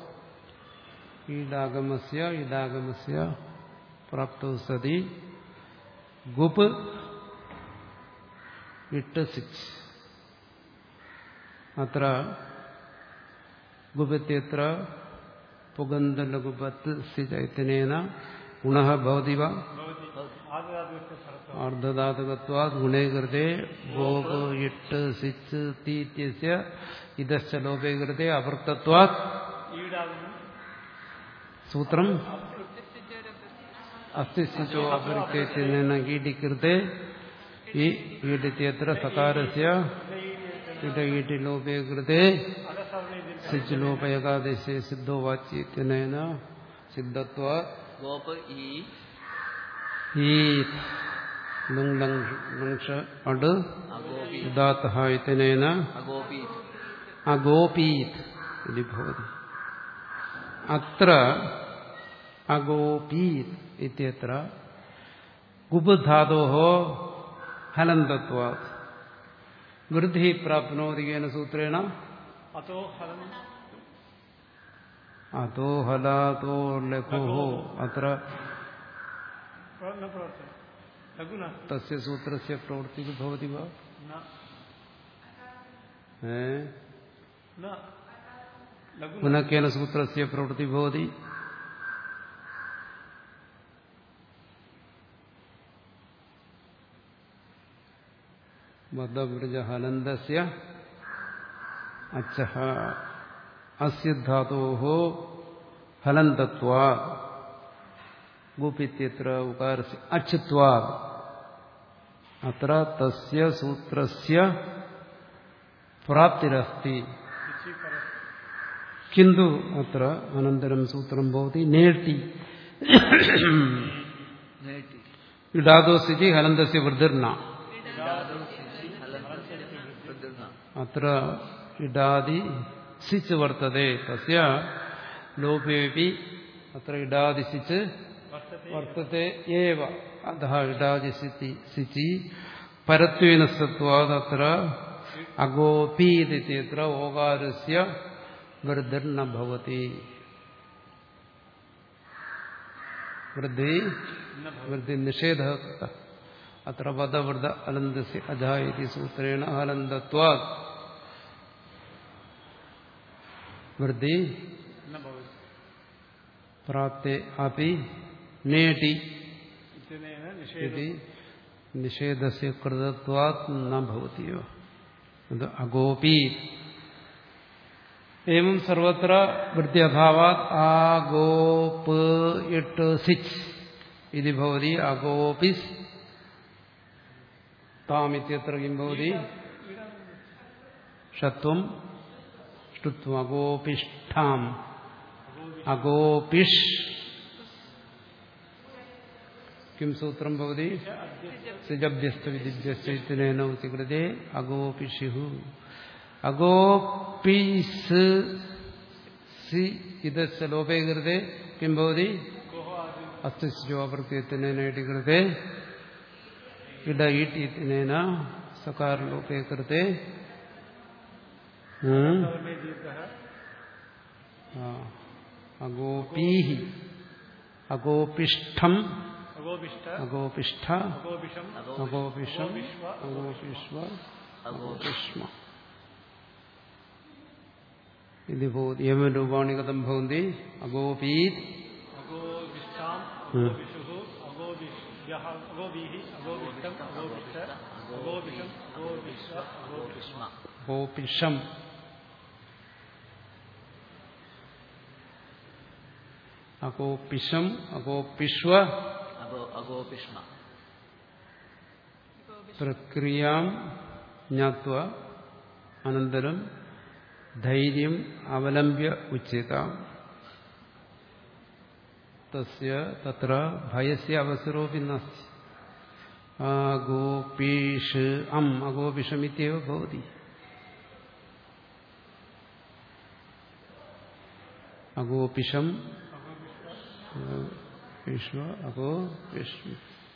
ഈടാഗമസ്യ ഈടാഗമസ്യ പ്രാപ്തോ സതി ഗുപ് ഇട്ട് സിച്ച് അത്ര ഗുപത്യത്ര പുഗന്ധലഘുപത്ത് സിജൈത്തിനേന ഗുണഃ ഭവതി വാ भवति आददादुस्य सरत्वम् അർദ്ധധാതുകത്വാത് ഗുണേ കൃതേ ഗോപ് ഇട്ട് സിച്ച് തീത്യസ്യ ഇതശ്ച ലോപേ കൃതേ അവൃത്തത്വാത് ഈടാകുന്നു സൂത്രം അസ്ഥിസ്ഥിച്ചോ അപരിത്യത്തിന കീടികൃതേ ഈ ഈടിത്യത്ര സകാരസ്യ ഇട ലോപേ കൃതേ അധസവർണേ സിച്ച് ലോപയകാദേശേ സിദ്ധോ വാച്യത്തിനേന സിദ്ധത്വാത് ഗോപ ഈ ഈ ലുങ് ലങ് ലങ്ഷ അട് അഗോപി ഉദാത്തः ഇതനേന അഗോപി അഗോപീത് ഇതി ഭവതി അത്ര അഗോപീത് ഇത്യത്ര ഗുപ് ധാതോ ഹലന്തത്വാ വൃദ്ധി പ്രാപ്നോതി കേന സൂത്രേണ അത്തോ ഫലം അതോ ഹലാതോ ലഘുഹോ അത്ര न प्रवर्तते लघु नास्ति തസ്യ സൂത്രസ്യ പ്രവൃത്തി ഭവതി വാ न ഏ न लघु പുനഃ കേന സൂത്രസ്യ പ്രവൃത്തി ഭവതി ബദ്ധവൃജ ഹലന്തസ്യ അച്ഛ അസ്യ ധാതോഹോ ഹലന്തത്വാ ഗുപിത്യത്ര ഉകാരസ്യ അച്ഛത്വാ അത്ര തസ്യ സൂത്രസ്യ പ്രാപ്തിരസ്തി इति परः किन्तु अत्र अनन्तरं सूत्रं भवति नेटि നേട്ടി इडादोसिति हलन्तस्य वृद्धिर्न പ്രദർശന अत्र इडादि सिच् वर्तते तस्य लोपेऽपि अत्र इडादि सिच् वर्तते एव अतः इडादिसिति सिचि परत्वेन सत्त्वात् अत्र अगोपीदित्यत्र ओकारस्य वृद्धिर्न भवति वृद्धि वृद्धिनिषेधः कृतः अत्र वदवृद अलन्दस्य अजा इति सूत्रेण अलन्दत्वात् वृद्धि न भवति प्राप्ते अपि नेटि इत्यनेन निषेधः इति निषेधस्य कृतत्वात् न भवति एव तद् अगोपी एवं सर्वत्र वृद्ध्यभावात् आगोप इट् सिच् इति भवति अगोपिस् तामित्यत्र किं भवति षत्वं ष्टुत्वम् अगोपिष्ठाम् अगोपिष् किं सूत्रं भवति सिजभ्यस्तविदिभ्यश्च इत्यनेन उचिकृते अगोपिषुः अगोपिस् सि इदस्य लोपे कृते किं भवति अस्य स्योप्रत्ययनेन इति कृते इड इट् इत्यनेन सकारलोपे कृते हम्म, सर्वे दीर्घः हा, अगोपीः अगोपिष्ठम् अगोपिष्ट अगोपिष्ठ अगोपिषम् अगोपिषम् अगोपिष्व अगोपिष्म इति भवति एवं रूपाणि कथं भवन्ति अगोपीत् अगोपिष्ठाम् हम्म। अगोपिषुः अगोपिष्यः अगोभिः अगोपिष्टम् अगोपिष्ट अगोपिषम् अगोपिष्व अगोपिष्म गोपिषम् अगोपिषम् अगोपिष्व അഗോ അഗോപിഷ്മ പ്രക്രിയാം ജ്ഞാത്വ അനന്തരം ധൈര്യം അവലംബ്യ ഉച്ചേതാം തസ്യ തത്ര ഭയസ്യ അവസരോപി നാസ്തി അഗോപീഷ് അം അഗോപിഷമിത്യവ ഭവതി അഗോപിഷം വിശ്വ അഗോ വിഷ്ണു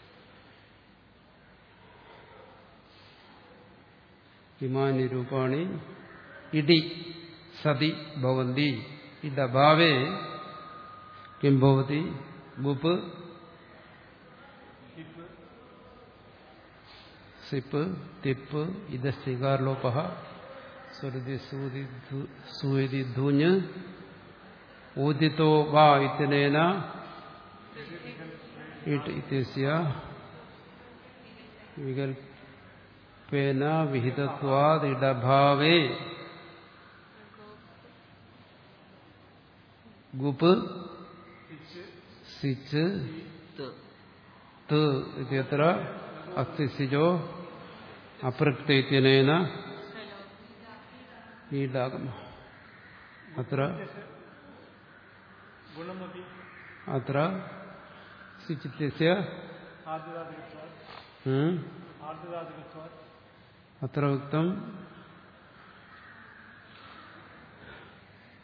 ഇമാനി രൂപാണി ഇടി സതി ഭവന്തി ഇഡഭാവേ കിം ഭവതി ഗുപ് സിപ്പ് തിപ്പ് ഇത് സ്വീകാരലോപ സ്വരുതി സൂതി ധു- സൂതി ധൂഞ്ഞ് ഊദിതോ വാ ഇത്യനേന ഇട്ട് ഇത്യസ്യ വികൽപ്പേന വിഹിതത്വാദ് ഇടഭാവേ ഗുപ് സിച്ച് ത് ത് ഇത്യത്ര അസ്തി സിജോ അപൃക്ത ഇത്യനേന ഈടാഗമ അത്ര गुणमपि അത്ര സിച്ചിത്യസ്യ आर्द्रादिकत्वात् ഉം, आर्द्रादिकत्वात् അത്ര ഉക്തം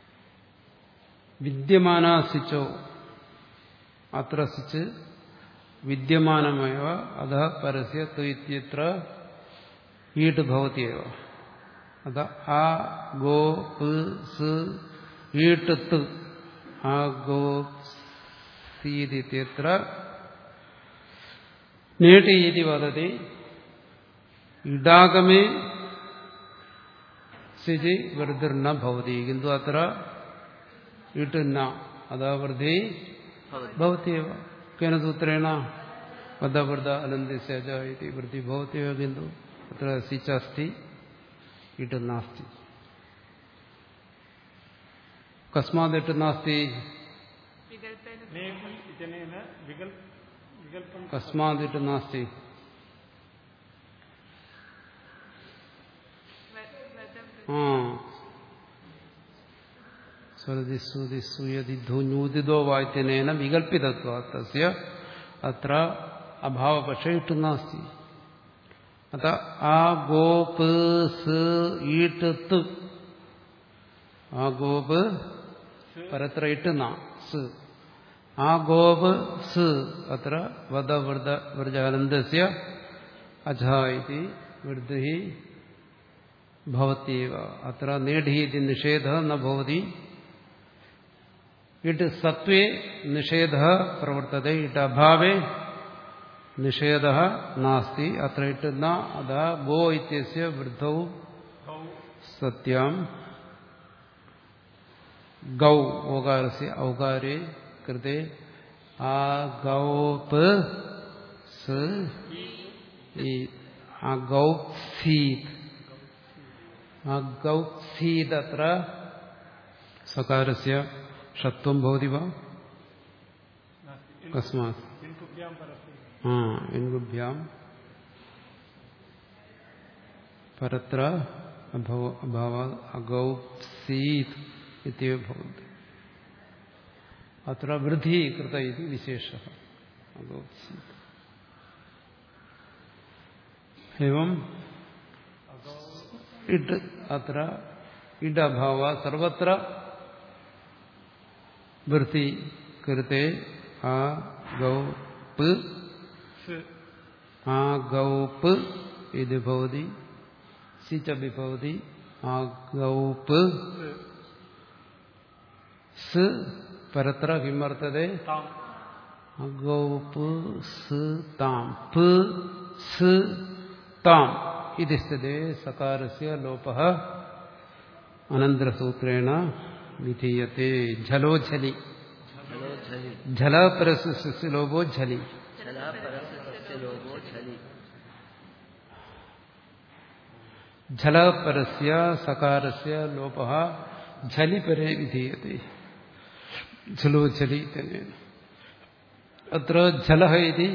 വിദ്യമാന സിച്ചോ അത്ര സിച്ച് വിദ്യമാനമേവ അധ പരസ്യ തു ഇത്യത്ര ഈട്ട് ഭവത്യവ അത ആ ഗോ പ് സ് ഈട്ട് ത് ആ ഗോ സീതിത്യത്ര നേട്ടി ഇതി വദതി ഇടാഗമേ സ്ഥിതി വൃദ്ധിർന ഭവതി കിന്തു അത്ര ഇട്ടുന്ന അതാ വൃദ്ധി ഭവതി ഭവത്യവ കേന സൂത്രേണ വദ്ധവൃദ്ധ അനന്തിസേജ ഇതി വൃദ്ധി ഭവത്യവ കിന്തു അത്ര സിച്ചാസ്തി ഇട്ട് നാസ്തി കസ്മാത് ഇട്ട് നാസ്തി വികൽപ്പേന നേപി ഇതനേന വികൽ വികൽപ്പം കസ്മാത് ഇട്ട് നാസ്തി വദം ആ സ്വരതിസ്സുതിസ്സുയതി ധൂന്യൂതിതോ വായിത്യനേന വികൽപ്പിതത്വ തസ്യ അത്ര അഭാവപക്ഷ ഇട്ട് നാസ്തി അത ആ ഗോപ് സ് ഈട്ട് ത് ആ ഗോപ് പരത്ര ഇട്ട് ന സ് ആ ഗോപ് സ് അത്ര വധ വൃത വ്രജാനന്ദസ്യ അജ ഇതി വൃദ്ധി ഭവത്യവ അത്ര നേടി ഇതി നിഷേധ ന ഭവതി ഇട്ട് സത്വേ നിഷേധ പ്രവർത്തത ഇട്ട് അഭാവേ നിഷേധ നാസ്തി അത്ര ഇട്ട് ന അത ഗോ ഇത്യസ്യ വൃദ്ധൗ സത്യം ഗൗ ഓകാരസ്യ ഔകാരേ കൃതേ ആ ഗൗപ് സ് ഈ ആ ഗൗപ്സീത് ആ ഗൗപ്സീത് അത്ര സകാരസ്യ ഷത്വം ഭവതി വാ കസ്മാത് ഇൻകുഭ്യാം പരസ്യം ആ ഇൻഗുഭ്യാം പരത്ര അഭാവ അഗൗപ്സീത് ഇത്യവ ഭവതി അത്ര വൃദ്ധി കൃത ഇത് വിശേഷ അഗൗപ്സീത് एवं इट अत्र इड अभाव सर्वत्र वृत्ति कृते आ गौप സ് आ गौप इति भवति सिचपि भवति आ गौप സ് സ് परत्र किं वर्तते താം അഗൗപ് സ് താം പ് സ് താം ഇത് സ്ഥിതേ സകാരസ്യ ലോപ അനന്തരസൂത്രേണ വിധീയത്തെ ഝലോ ഝലി ಝಲೋ ಝಲಿ ഝല പരസ്യ ലോപോ ഝലി ಝಲ ಪರಸ ಸಸ್ಯ ಲೋಭೋ ಝಲಿ ഝല പരസ്യ സകാരസ്യ ലോപ ഝലി പരേ വിധീയത്തെ ഝലോ ഝലി തന്നെയാണ് അത്ര ഝല ഇതി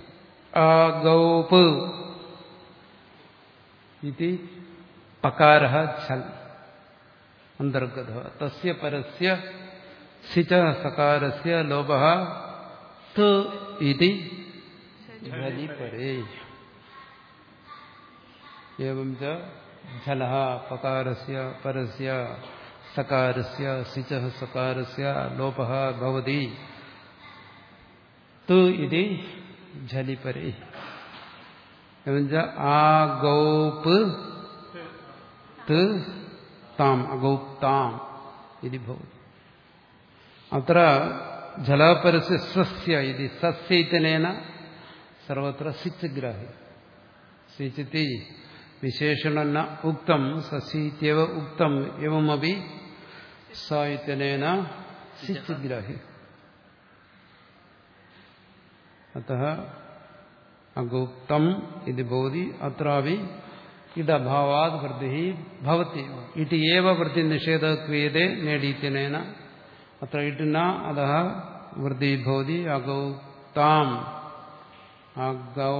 ആഗൗപ് ഇതി പകാര ഝൽ അന്തർഗത തസ്യ പരസ്യ സിച സകാരസ്യ ലോപ ത് ഇതി ഝലി പരേ एवं च झलः पकारस्य परस्य सकारस्य सिचः सकारस्य लोपः भवति तु इति झलिपरे एवं च आगौप् त् ताम् अगौप्ताम् इति भवति अत्र झलपरस्य स्वस्य इति सस्य इत्यनेन सर्वत्र सिच् ग्राहि सिचिति വിശേഷണ ന ഉക്തം സസീത്യവ ഉക്തം എവമപി സായിത്യനേന സിച്ചിഗ്രാഹി അത അഗുപ്തം ഇത് ഭവതി അത്രാവി ഇടഭാവാത് വൃദ്ധി ഭവതി ഇതി ഏവ വൃത്തി നിഷേധ ക്രിയത്തെ നേടീത്യനേന അത്ര ഇട്ടിന അത വൃദ്ധി ഭവതി അഗൗപ്താം അഗൗ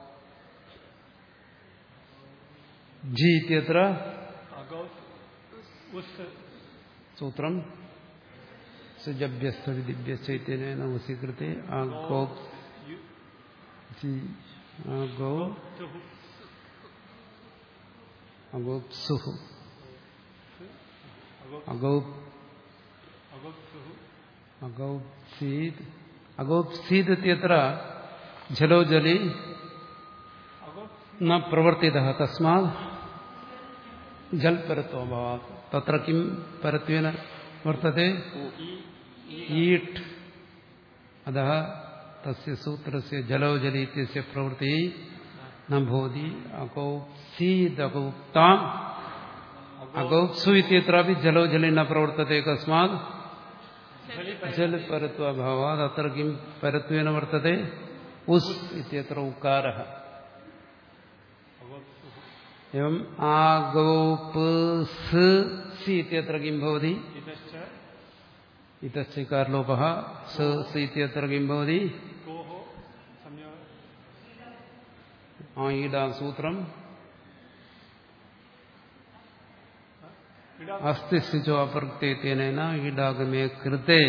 ജി ഇത്യത്ര അഗൗസ് ഉസ് സൂത്രം സുജഭ്യസ്ഥിതിഭ്യശ്ചൈത്യനേന വസീകൃത്തെ അഗോ യു- ജി അഗോ തുഹു അഗോപ്സുഹു അഗൗ അഗൗ അഗൗസുഹു അഗൗപ്സീത് അഗൗപ്സീത് ഇത്യത്ര ജലോ ജലി अगो ന പ്രവർത്തിത തസ്മാത് ജൽ പരത്വഭാവാത് തത്ര കിം പരത്വേന വർത്തത്തെ ഈട്ട് അതः തസ്യ സൂത്രस्य ജലോ ജലി ഇത്യस्य പ്രവൃത്തി ന ഭവതി അകൗപ്സീദകൗപ്താം അകൗപ്സു ഇത്യत्रापि ജലോ ജലി ന പ്രവർത്തते കസ്മാത് ജൽ പരത്വഭാവാത് അത്ര കിം പരത്വേന വർത്തते ഉസ് ഇത്യത്ര ഉकारः एवम् आगौप्स् सि इत्यत्र किं भवति इतश्च इतश्च कारलोपः स स इत्यत्र किं भवति गोः संयोग ईडा सूत्रम् इडा अस्ति स्विचो अप्रक्ते तेन ईडागमे कृते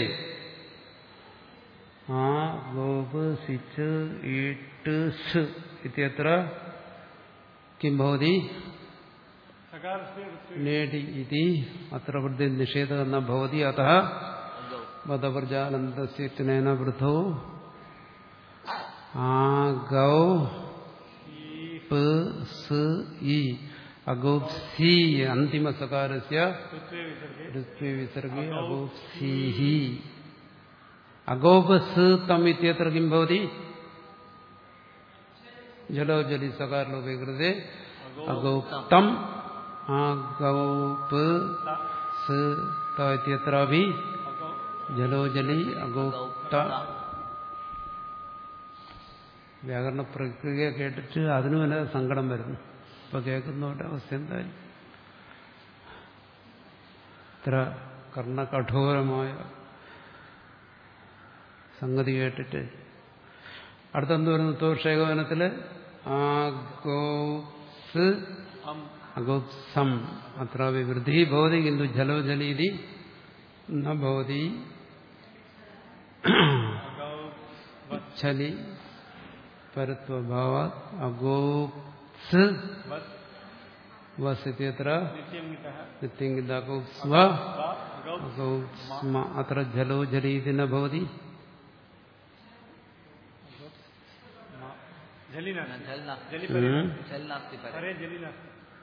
आ गोप सिच ईट् स् इत्यत्र किं भवति सकारस्य ऋत्वे नेडि इति अत्र वृद्धिनिषेधः न भवति अतः वदवर्जानन्दस्य इत्यनेन वृद्धौ आगौ प स इ अगौप्सी अन्तिमसकारस्य ऋत्वे विसर्गे ऋत्वे विसर्गे अगौप्सीः अगौपस् तम् इत्यत्र किं भवति जलो जलि सकारलोपे कृते अगौप्तम् आगौप स त इत्यत्रापि अगौ ജലോ ജലി അഗോക്ത വ്യാകരണ പ്രക്രിയ കേട്ടിട്ട് അതിന് വല്ല സങ്കടം വരുന്നു ഇപ്പൊ കേൾക്കുന്നവരുടെ അവസ്ഥ എന്തായിരിക്കും ഇത്ര കർണകഠോരമായ സംഗതി കേട്ടിട്ട് അടുത്തെന്ത് വരുന്നു തോഷേകവനത്തില് ആഗോസ് अम् അഗോപ്സം അത്ര വൃദ്ധി ഭവതി കിന്തു ജലോ ജലീതി ന ഭവതി अगौ वत् ചലി പരത്വഭാവ അഗോപ്സ് वत् വസ് ഇത്യത്ര नित्यङ्गितः നിത്യങ്കിതഗോപ്സ്വ वा अगौ അഗോപ്സ്മ അത്ര ജലോ ജലീതി ന ഭവതി मा जलि न, नास्ति जल नास्ति जलि परे ഉം. जल नास्ति परे परे जलि नास्ति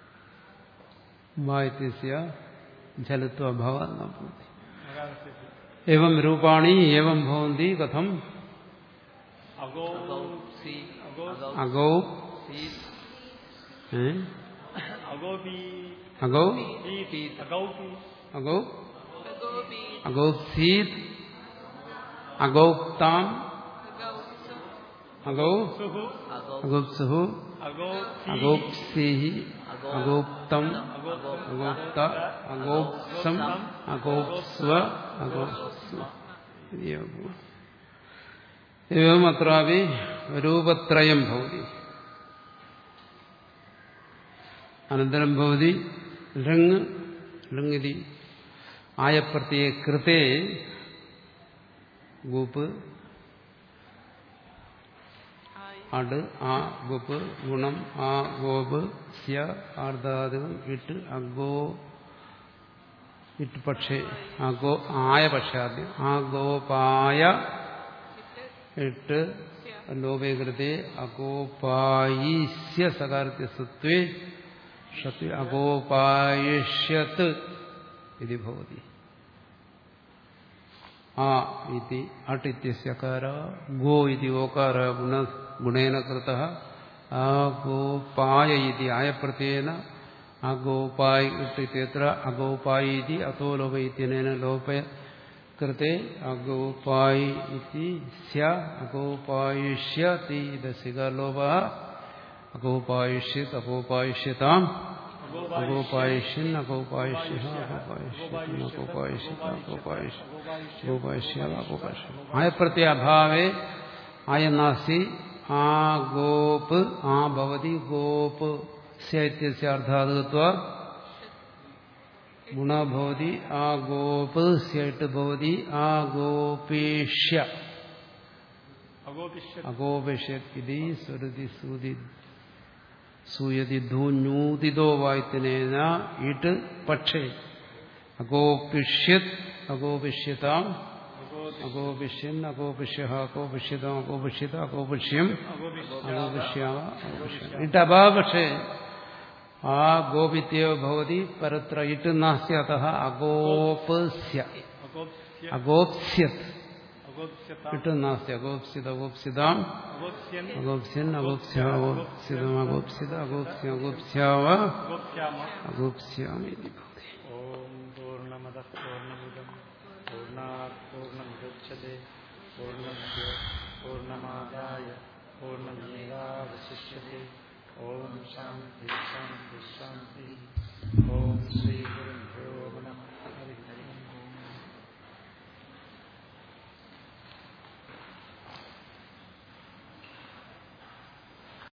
വാ ഇത്യസ്യ ജലത്വഭാവ ന ഭവതി मकारस्य एवं रूपाणि एवं भवन्ति कथम् अगौ अगौ सी अगौ अगौ अगौ सी ए? अगौपि अगौ ईति अगौपि अगौ Agobi, अगौप्सीत् अगौप्ताम् Agausu, अगौ सुः अगौ अगुप्सुः अगौ अगोप्सीः अगोप्तम् अगोप्त अगोप्सम् अगोप्स्व अगोप्स्व इति एव भवति। एवमत्रापि रूपत्रयं भवति अनन्तरं भवति लृङ् लृङ् इति आयप्रत्यये कृते गूप् Ai, അട് ആ ഗുപ്പ് ഗുണം ആ ഗോപ് സ്യ ആർദ്ധാതുകം ഇട്ട് അഗോ ഇട്ട് പക്ഷേ അഗോ ആയ പക്ഷേ ആദ്യം ആ ഗോപായ ഇട്ട് ലോപേ കൃതേ അഗോപായിസ്യ സകാരത്തെ സത്വേ ഷത്വേ അഗോപായിഷ്യത് ഇത് ഭവതി ആ ഇതി അട്ട് ഇത്യസ്യകാര ഗോ ഇതി ഓകാര ഗുണ ഗുണേന കൃത ആ ഗോപായ ഇതി ആയപ്രത്യേന അഗോപായ് ഇട്ട് ഇത്യത്ര അഗോപായി ഇതി അത്തോ ലോപ ഇത്യനേന ലോപ കൃത്തെ അഗോപായി ഇതി സ്യ അഗോപായിഷ്യതി ദശിക ലോപ അഗോപായിഷ്യത് അഗോപായിഷ്യതാം അഗോപായിഷ്യൻ അഗോപായിഷ്യ അഗോപായിഷ്യൻ അഗോപായിഷ്യത് അഗോപായിഷ്യ അഗോപായിഷ്യ അഗോപായിഷ്യ ആയപ്രത്യ അഭാവേ ആയനാസി ആ ഗോപ് ആ ഭവതി ഗോപ് സ്യത്യസ്യ അർത്ഥാതുകത്വ ഗുണ ഭവതി ആ ഗോപ് സ്യട്ട് ഭവതി ആ ഗോപേഷ്യ अगोपिष्य അഗോപേഷ്യത് ഇതി സ്വരുതി സൂതി സൂയതി ധൂന്യൂതിതോ വായുത്തിനേന ഇട്ട് പക്ഷേ അഗോപിഷ്യത് അഗോപിഷ്യതാം അഗോപിഷ്യൻ അഗോപിഷ്യ അഗോപിഷ്യതം അഗോപിഷ്യത അഗോപിഷ്യം അഗോപിഷ്യാവ അഗോപിഷ്യ ഇട്ട് അഭാവക്ഷേ ആ ഗോപിത്യോ ഭവതി പരത്ര ഇട്ട് നാസ്തി അത അഗോപസ്യ അഗോപ്സ്യ അഗോപ്സ്യത് അഗോപ്സ്യത ഇട്ട് നാസ്തി അഗോപ്സിത അഗോപ്സിതാം അഗോപ്സ്യൻ അഗോപ്സ്യൻ അഗോപ്സ്യ അഗോപ്സിതം അഗോപ്സിത അഗോപ്സ്യ അഗോപ്സ്യാവ അഗോപ്സ്യാമ അഗോപ്സ്യാമി ഇതി ഭവതി ഓം പൂർണ്ണമദ പൂർണ്ണമിദം പൂർണ്ണാത് പൂർണ്ണമുദച്ഛത്തെ പൂർണ്ണസ്യ പൂർണ്ണമാദായ പൂർണ്ണമേവാവശിഷ്യത്തെ ഓം ശാന്തി ശാന്തി ശാന്തി